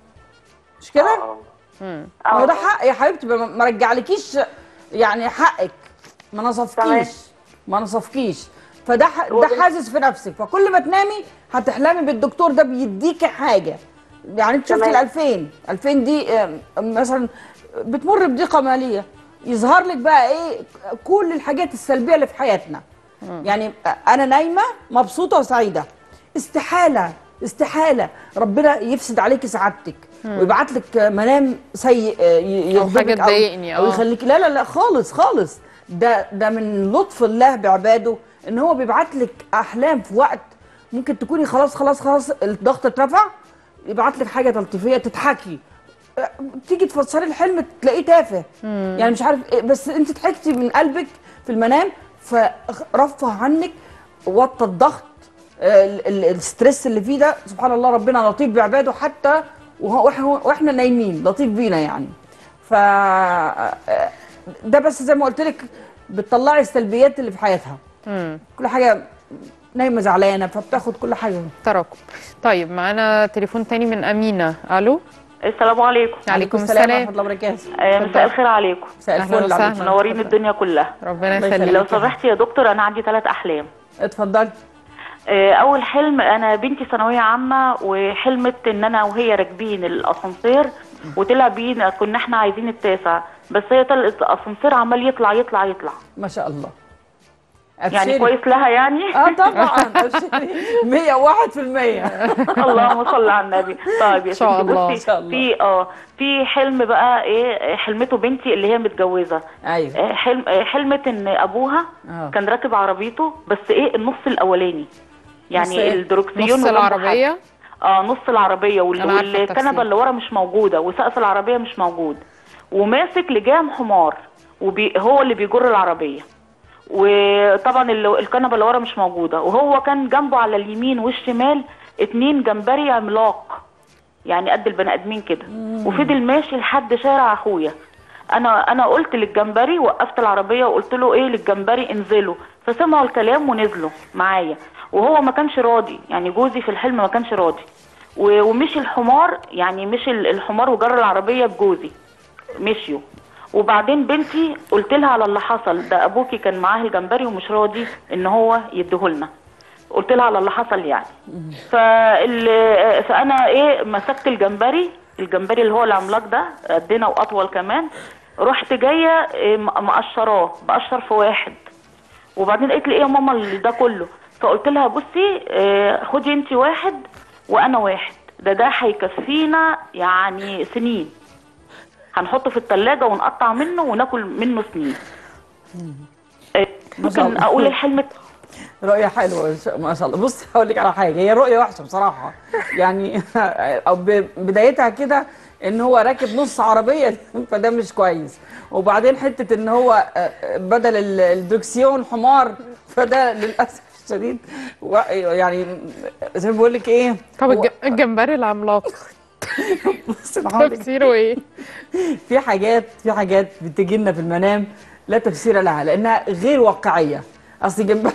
مش كده؟ اه ما هو ده حق يا حبيبتي ما ما رجعلكيش يعني حقك ما تمام. نصفكيش ما نصفكيش فده ح- ده وبال- حاسس في نفسك فكل ما تنامي هتحلمي بالدكتور ده بيديكي حاجه يعني انت شفتي ال تمام. 2000 2000 دي آم، مثلا بتمر بضيقه ماليه يظهر لك بقى ايه كل الحاجات السلبيه اللي في حياتنا يعني انا نايمه مبسوطه وسعيده استحاله استحاله ربنا يفسد عليكي سعادتك ويبعت لك منام سيء آه، ي- أو حاجة يغضبك تضايقني، او آه. يخليك لا لا لا خالص خالص ده ده من لطف الله بعباده ان هو بيبعت لك احلام في وقت ممكن تكوني خلاص خلاص خلاص الضغط اترفع يبعت لك حاجه تلطيفيه تضحكي أه، تيجي تفسري الحلم تلاقيه تافه يعني مش عارف إيه بس انت ضحكتي من قلبك في المنام فرفع عنك وطى الضغط آه، ال- ال- الستريس اللي فيه ده سبحان الله ربنا لطيف بعباده حتى وهو- وإحنا- واحنا نايمين لطيف بينا يعني ف آه، ده بس زي ما قلت لك بتطلعي السلبيات اللي في حياتها مم. كل حاجه نايمه زعلانه فبتاخد كل حاجه تراكم طيب معانا تليفون تاني من امينه الو السلام عليكم عليكم ورحمه السلام الله وبركاته آه، مساء الخير عليكم مساء أهلاً الفل وسهلاً. عليكم. منورين الدنيا كلها ربنا الله يخليك لو يخليك. سمحتي يا دكتور انا عندي ثلاث احلام اتفضلي آه، اول حلم انا بنتي ثانويه عامه وحلمت ان انا وهي راكبين الاسانسير وطلع بينا كنا احنا عايزين التاسع بس هي طلعت الاسانسير عمال يطلع يطلع يطلع ما شاء الله يعني أبشري. كويس لها يعني اه طبعا أبشري. 101% اللهم صل على النبي طيب يا إن شاء ستي الله. بصي إن شاء الله. في اه في حلم بقى ايه حلمته بنتي اللي هي متجوزه ايوه آه، حلم آه، حلمت ان ابوها آه. كان راكب عربيته بس ايه النص الاولاني نص يعني إيه؟ الدركسيون نص وجنبه العربيه حد. اه نص العربيه وال- أنا عارفة التفسير. والكنبه اللي ورا مش موجوده وسقف العربيه مش موجود وماسك لجام حمار وهو اللي بيجر العربيه وطبعا ال- الكنبه اللي ورا مش موجوده وهو كان جنبه على اليمين والشمال اتنين جمبري عملاق يعني قد البني ادمين كده وفضل ماشي لحد شارع اخويا انا انا قلت للجمبري وقفت العربيه وقلت له ايه للجمبري انزلوا فسمعوا الكلام ونزلوا معايا وهو ما كانش راضي يعني جوزي في الحلم ما كانش راضي و- ومشي الحمار يعني مشي ال- الحمار وجر العربيه بجوزي مشيوا وبعدين بنتي قلت لها على اللي حصل ده ابوكي كان معاه الجمبري ومش راضي ان هو يديهولنا قلت لها على اللي حصل يعني فال... فانا ايه مسكت الجمبري الجمبري اللي هو العملاق ده قدنا واطول كمان رحت جايه إيه، م- مقشراه بقشر في واحد وبعدين قالت لي ايه يا ماما اللي ده كله فقلت لها بصي آه، خدي انت واحد وانا واحد ده ده هيكفينا يعني سنين هنحطه في التلاجة ونقطع منه وناكل منه سنين آه، ما شاء ممكن الله. اقول الحلم رؤية حلوة إن شاء- ما شاء الله بص هقول لك على حاجة هي رؤية وحشة بصراحة يعني أو ب- بدايتها كده إن هو راكب نص عربية فده مش كويس وبعدين حتة إن هو آه، بدل ال- الدركسيون حمار فده للأسف الشديد و- يعني زي ما بقول لك إيه طب هو- الج- الجمبري العملاق بص أنا هقول لك تفسيره ايه؟ في حاجات في حاجات بتجي لنا في المنام لا تفسير لها لانها غير واقعيه اصل جنب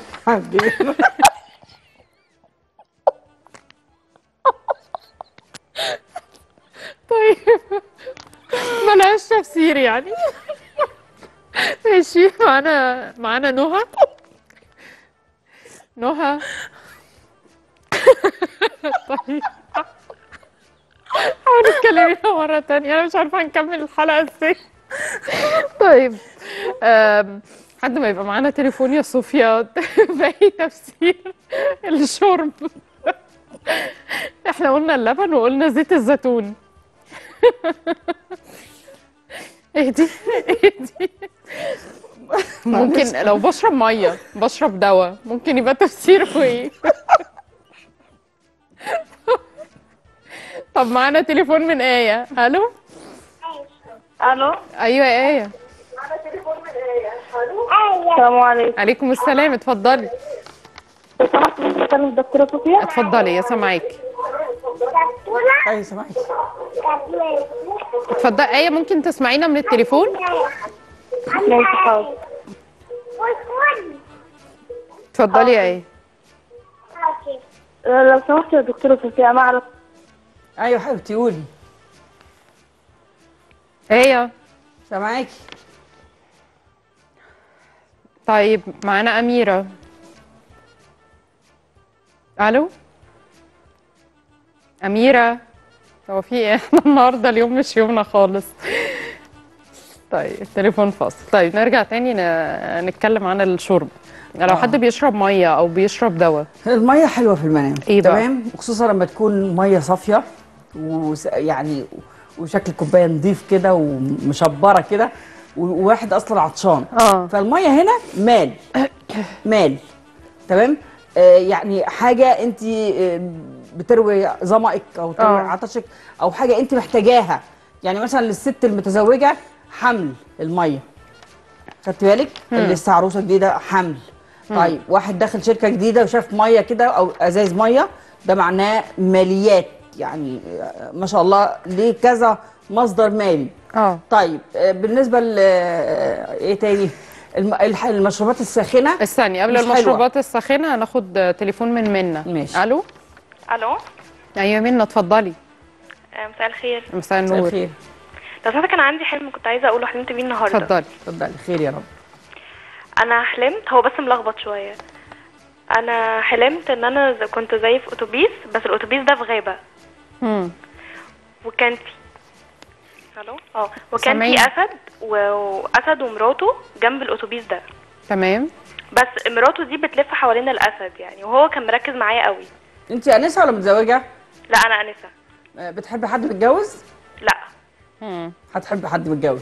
طيب ملهاش تفسير يعني ماشي معانا معانا نهى نهى طيب حاولي تكلمينا مرة تانية أنا مش عارفة هنكمل الحلقة ازاي طيب أم، حد ما يبقى معانا تليفون يا صوفيا باقي تفسير الشرب احنا قلنا اللبن وقلنا زيت الزيتون اهدي اهدي ممكن لو بشرب ميه بشرب دواء ممكن يبقى تفسيره ايه طب معانا تليفون من آية الو الو ايوه يا آية السلام عليكم عليكم السلام اتفضلي لو سمحت ممكن اكلم الدكتوره صوفيا اتفضلي يا سامعاكي ايوه سامعك اتفضلي آية ممكن تسمعينا من التليفون ماشي حاضر اتفضلي يا آية لو سمحت يا دكتوره صوفيا انا اعرف ايوه حبيبتي قولي آية سامعاكي طيب معانا أميرة ألو أميرة هو في إيه إحنا النهاردة اليوم مش يومنا خالص طيب التليفون فاصل طيب نرجع تاني ن- نتكلم عن الشرب لو حد بيشرب مية أو بيشرب دواء الميه حلوه في المنام إيه بقى؟ تمام وخصوصا لما تكون ميه صافيه وس- يعني وشكل كوبايه نظيف كده ومشبره كده و- وواحد اصلا عطشان آه. فالميه هنا مال مال تمام آه يعني حاجه انت آه، بتروي ظمأك او تروي آه. عطشك او حاجه انت محتاجاها يعني مثلا للست المتزوجه حمل الميه خدت بالك اللي لسه عروسه جديده حمل طيب واحد داخل شركه جديده وشاف ميه كده او ازاز ميه ده معناه ماليات يعني آه، ما شاء الله ليه كذا مصدر مالي اه طيب آه، بالنسبه ل آه، ايه تاني الم- الح- المشروبات الساخنه استني قبل مش حلوة. المشروبات الساخنة هناخد تليفون من منا ماشي. ألو الو أيوة منا اتفضلي آه، مساء الخير مساء مساء النور الخير لو سمحت كان عندي حلم كنت عايزه اقوله حلمت بيه النهارده اتفضلي اتفضلي خير يا رب انا حلمت هو بس ملخبط شويه انا حلمت ان انا ز- كنت زي في اتوبيس بس الاتوبيس ده في غابه مم. وكان في الو اه وكان سامعين. في اسد و- واسد ومراته جنب الاتوبيس ده تمام بس مراته دي بتلف حوالين الاسد يعني وهو كان مركز معايا قوي انت انسه ولا متزوجه لا انا انسه آه، بتحبي حد متجوز لا مم. هتحبي حد متجوز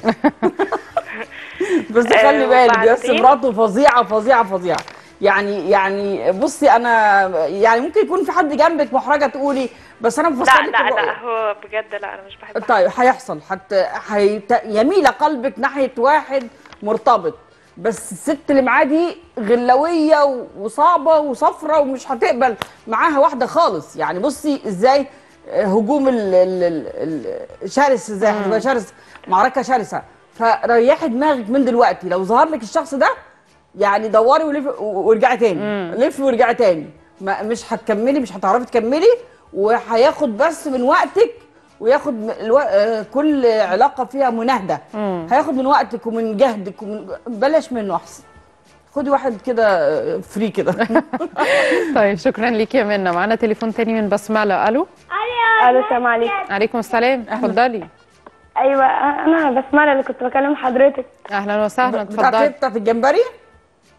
بس آه، خلي بالك بس وبعدين؟ مراته فظيعه فظيعه فظيعه يعني يعني بصي انا يعني ممكن يكون في حد جنبك محرجه تقولي بس انا بفسر لا لك لا الرؤية. لا هو بجد لا انا مش بحب حد. طيب هيحصل حتى هيت... يميل قلبك ناحيه واحد مرتبط بس الست اللي معاه دي غلويه و- وصعبه وصفرة ومش هتقبل معاها واحده خالص يعني بصي ازاي آه، هجوم ال... ال... ال... ال... شرس ازاي هتبقى شرس معركه شرسه فريحي دماغك من دلوقتي لو ظهر لك الشخص ده يعني دوري ولف وارجعي تاني لفي وارجعي تاني ما مش هتكملي مش هتعرفي تكملي وهياخد بس من وقتك وياخد م- الو... آه، كل علاقه فيها مناهده هياخد من وقتك ومن جهدك ومن بلاش منه احسن خدي واحد كده آه، فري كده طيب شكرا ليكي يا منى معانا تليفون تاني من بسملة الو الو السلام عليكم عليكم السلام اتفضلي ايوه انا بسمع اللي كنت بكلم حضرتك اهلا وسهلا بتاعت اتفضلي بتاعت الجمبري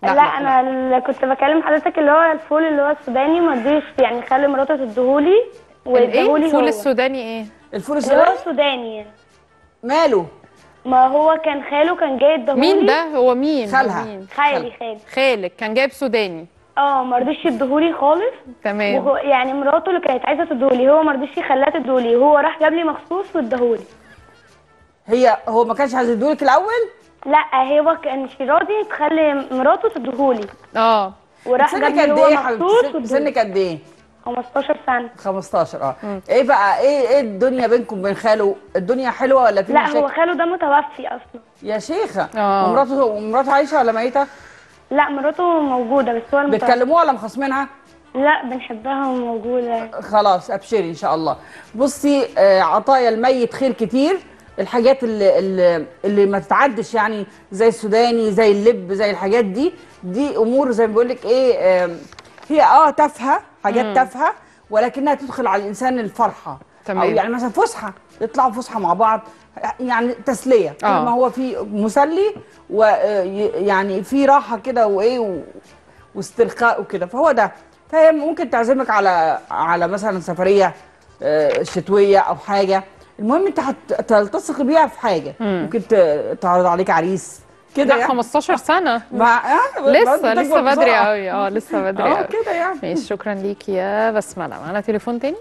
لا, انا اللي كنت بكلم حضرتك اللي هو الفول اللي هو السوداني ما رضيش يعني خلي مراته تديهولي الايه واديهولي الفول هو السوداني ايه الفول اللي هو السوداني السوداني ماله ما هو كان خاله كان جاي اديهولي مين ده هو مين خالها. هو مين خالي خالي خالك كان جايب سوداني اه ما رضيش يديهولي خالص تمام وهو يعني مراته اللي كانت عايزه تديهولي هو ما رضيش يخليها تديهولي هو راح جاب لي مخصوص واديهولي هي هو ما كانش عايز يدولك الاول لا هو كانش راضي تخلي مراته تديهولي اه وراح سنك جاب لي قد هو ايه يا حبيبتي مخصوص سن- واديهولي. سنك قد ايه 15 سنه 15 اه ايه بقى ايه ايه الدنيا بينكم وبين خاله الدنيا حلوه ولا في لا مشاكل هو خاله ده متوفي اصلا يا شيخه آه. ومراته ومراته عايشه ولا ميته لا مراته موجوده بس هو المتوفي بتكلموها ولا مخاصمينها لا بنحبها وموجوده خلاص ابشري ان شاء الله بصي آه، عطايا الميت خير كتير الحاجات اللي اللي, اللي ما تتعدش يعني زي السوداني زي اللب زي الحاجات دي دي امور زي ما بقول لك ايه آم، هي اه تافهه حاجات تافهه ولكنها تدخل على الانسان الفرحه تمام. او يعني مثلا فسحه يطلعوا فسحه مع بعض يعني تسليه كل آه. ما هو في مسلي ويعني في راحه كده وايه و- واسترخاء وكده فهو ده فهي ممكن تعزمك على على مثلا سفريه آه، شتويه او حاجه المهم انت هتلتصق بيها في حاجه ممكن ت- تعرض عليك عريس كده لا يعني 15 سنه مع آه لسه بتكبر لسه بدري بسرعة. قوي اه لسه بدري اه قوي كده يعني ماشي شكرا ليكي يا بسمله معانا تليفون تاني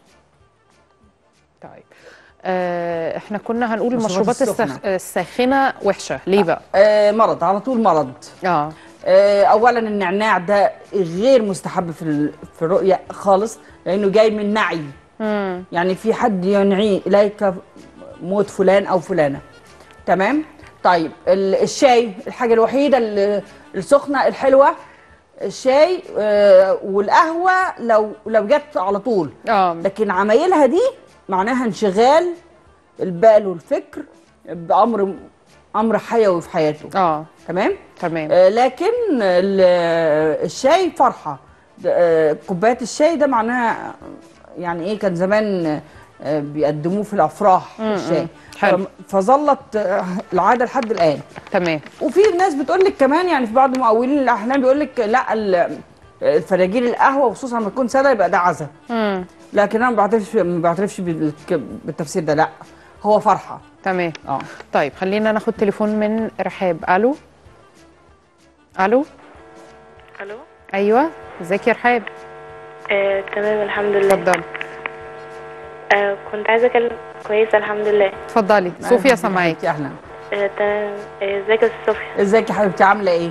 طيب آه احنا كنا هنقول المشروبات المشروبات السخنة. السخ... الساخنه وحشه ليه بقى آه مرض على طول مرض اه آه، اولا النعناع ده غير مستحب في ال- في الرؤيه خالص لانه جاي من نعي امم يعني في حد ينعي اليك موت فلان او فلانه تمام طيب ال- الشاي الحاجه الوحيده ال- السخنه الحلوه الشاي آه، والقهوه لو لو جت على طول اه لكن عمايلها دي معناها انشغال البال والفكر بامر امر حيوي في حياته اه تمام تمام آه، لكن ال- الشاي فرحه ده، آه، كوبايات الشاي ده معناها يعني ايه كان زمان آه، بيقدموه في الافراح الشاي حلو. فم- فظلت آه، العاده لحد الان تمام وفي ناس بتقول لك كمان يعني في بعض مؤولين الاحلام بيقول لك لا ال- الفراجيل القهوه وخصوصا لما تكون ساده يبقى ده عزا امم لكن انا ما بعترفش ما بعترفش بالك- بالتفسير ده لا هو فرحه تمام اه طيب خلينا ناخد تليفون من رحاب الو الو الو ايوه ازيك يا رحاب آه، تمام الحمد لله اتفضلي آه، كنت عايزه اكلم كويسه الحمد لله اتفضلي صوفيا سامعاكي اهلا آه، تمام آه، ازيك يا أستاذ صوفيا ازيك يا حبيبتي عامله ايه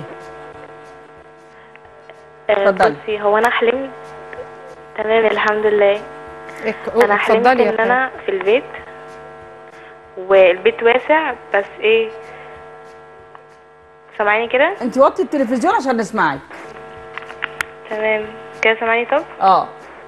آه، اتفضلي. بصي هو انا حلمت تمام الحمد لله إك- انا حلمت اتفضلي يا ان رحاب انا في البيت والبيت واسع بس ايه سامعيني كده انت وطي التلفزيون عشان نسمعك تمام كده سامعيني طب اه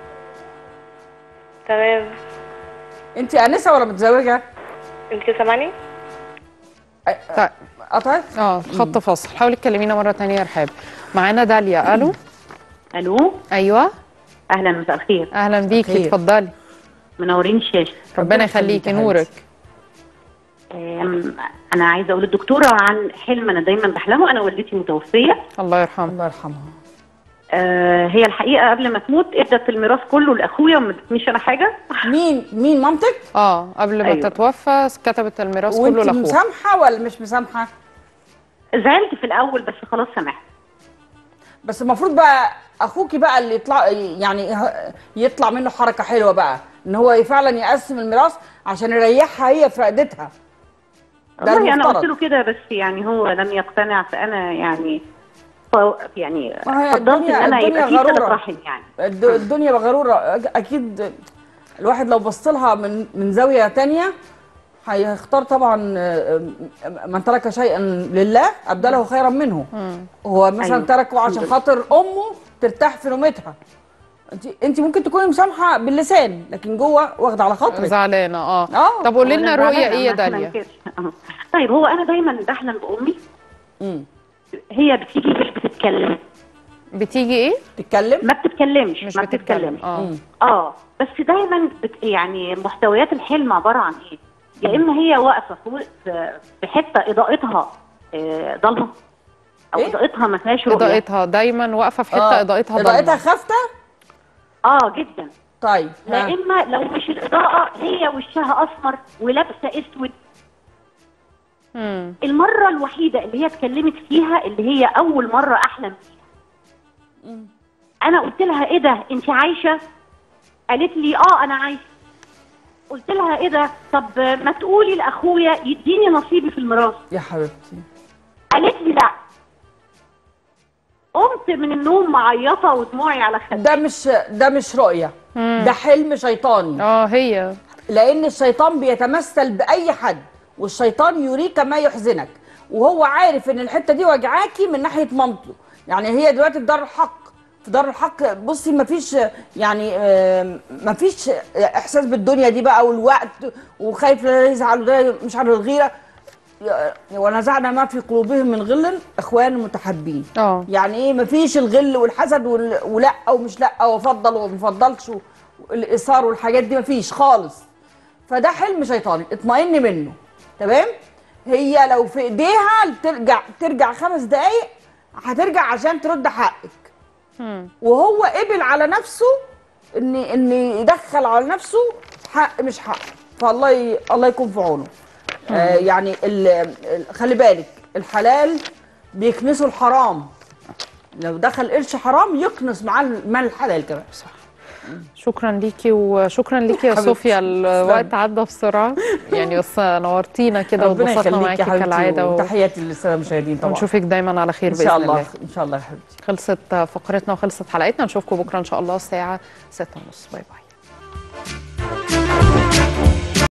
تمام انت انسه ولا متزوجه انت كده سامعاني طيب قطعت اه خط فاصل حاولي تكلمينا مره تانية يا رحاب معانا داليا الو الو ايوه اهلا مساء الخير اهلا بيكي خير. اتفضلي منورين الشاشه ربنا يخليكي نورك أم، انا عايزه اقول للدكتوره عن حلم انا دايما بحلمه انا والدتي متوفيه الله يرحمه الله يرحمها آه، هي الحقيقه قبل ما تموت ادت الميراث كله لاخويا وما ادتنيش انا حاجه مين مين مامتك اه قبل ما أيوة. تتوفى كتبت الميراث كله وانت لاخوها مسامحه ولا مش مسامحه زعلت في الاول بس خلاص سامحت بس المفروض بقى اخوكي بقى اللي يطلع يعني ه- يطلع منه حركه حلوه بقى ان هو فعلا يقسم الميراث عشان يريحها هي في رقدتها ده والله انا المفترض. قلت له كده بس يعني هو لم يقتنع فانا يعني ف- يعني ما هي فضلت ان الدنيا- انا الدنيا يبقى في صله غرورة. رحم يعني الد- الدنيا بغروره أك- اكيد الواحد لو بص لها من من زاويه تانية هيختار طبعا آه، آه، من ترك شيئا لله ابدله خيرا منه هو مثلا أيوة. تركه عشان خاطر امه ترتاح في نومتها انت انت ممكن تكوني مسامحه باللسان لكن جوه واخده على خاطرك زعلانه اه اه طب قولي لنا وأنا رؤيه زعلانة، ايه يا ما إحنا داليا ننكرش. آه. طيب هو انا دايما بحلم بامي مم. هي بتيجي مش بتتكلم بتيجي ايه تتكلم ما بتتكلمش مش ما بتتكلم بتتكلمش اه مم. اه بس دايما بت يعني محتويات الحلم عباره عن ايه؟ يا اما هي واقفه في وسط- في حته اضاءتها آه، ضلمه او إيه؟ اضاءتها ما فيهاش رؤيه اضاءتها دايما واقفه في حته آه. اضاءتها اضاءتها ضلمه خافته اه جدا طيب لا ها. اما لو مش الاضاءه هي وشها اسمر ولابسه اسود مم. المره الوحيده اللي هي اتكلمت فيها اللي هي اول مره احلم فيها انا قلت لها ايه ده انت عايشه قالت لي اه انا عايشه قلت لها ايه ده طب ما تقولي لاخويا يديني نصيبي في الميراث يا حبيبتي قالت لي لا قمت من النوم معيطه ودموعي على خدي ده مش ده مش رؤيه ده حلم شيطاني اه هي لان الشيطان بيتمثل باي حد والشيطان يريك ما يحزنك وهو عارف ان الحته دي وجعاكي من ناحيه مامته يعني هي دلوقتي في دار الحق في دار الحق بصي مفيش يعني آم، مفيش احساس بالدنيا دي بقى والوقت وخايف لا يزعل وده مش عارف الغيره ونزعنا ما في قلوبهم من غل اخوان متحابين اه يعني ايه مفيش الغل والحسد وال- ولا ومش لا وفضل ومفضلش والايثار والحاجات دي مفيش خالص فده حلم شيطاني اطمئني منه تمام هي لو في ايديها ترجع ترجع خمس دقايق هترجع عشان ترد حقك مم. وهو قبل على نفسه ان ان يدخل على نفسه حق مش حق فالله ي... الله يكون في عونه آه يعني ال... ال- خلي بالك الحلال بيكنسوا الحرام لو دخل قرش حرام يكنس معاه المال الحلال كمان صح شكرا ليكي وشكرا ليكي يا حبيبتي. صوفيا الوقت عدى بسرعه يعني بس نورتينا كده ربنا واتبسطنا يخليك معاكي يا حبيبتي كالعاده و... وتحياتي للساده المشاهدين طبعا ونشوفك دايما على خير ان باذن شاء الله الله ان شاء الله يا حبيبتي خلصت فقرتنا وخلصت حلقتنا نشوفكم بكره ان شاء الله الساعه 6:30 باي باي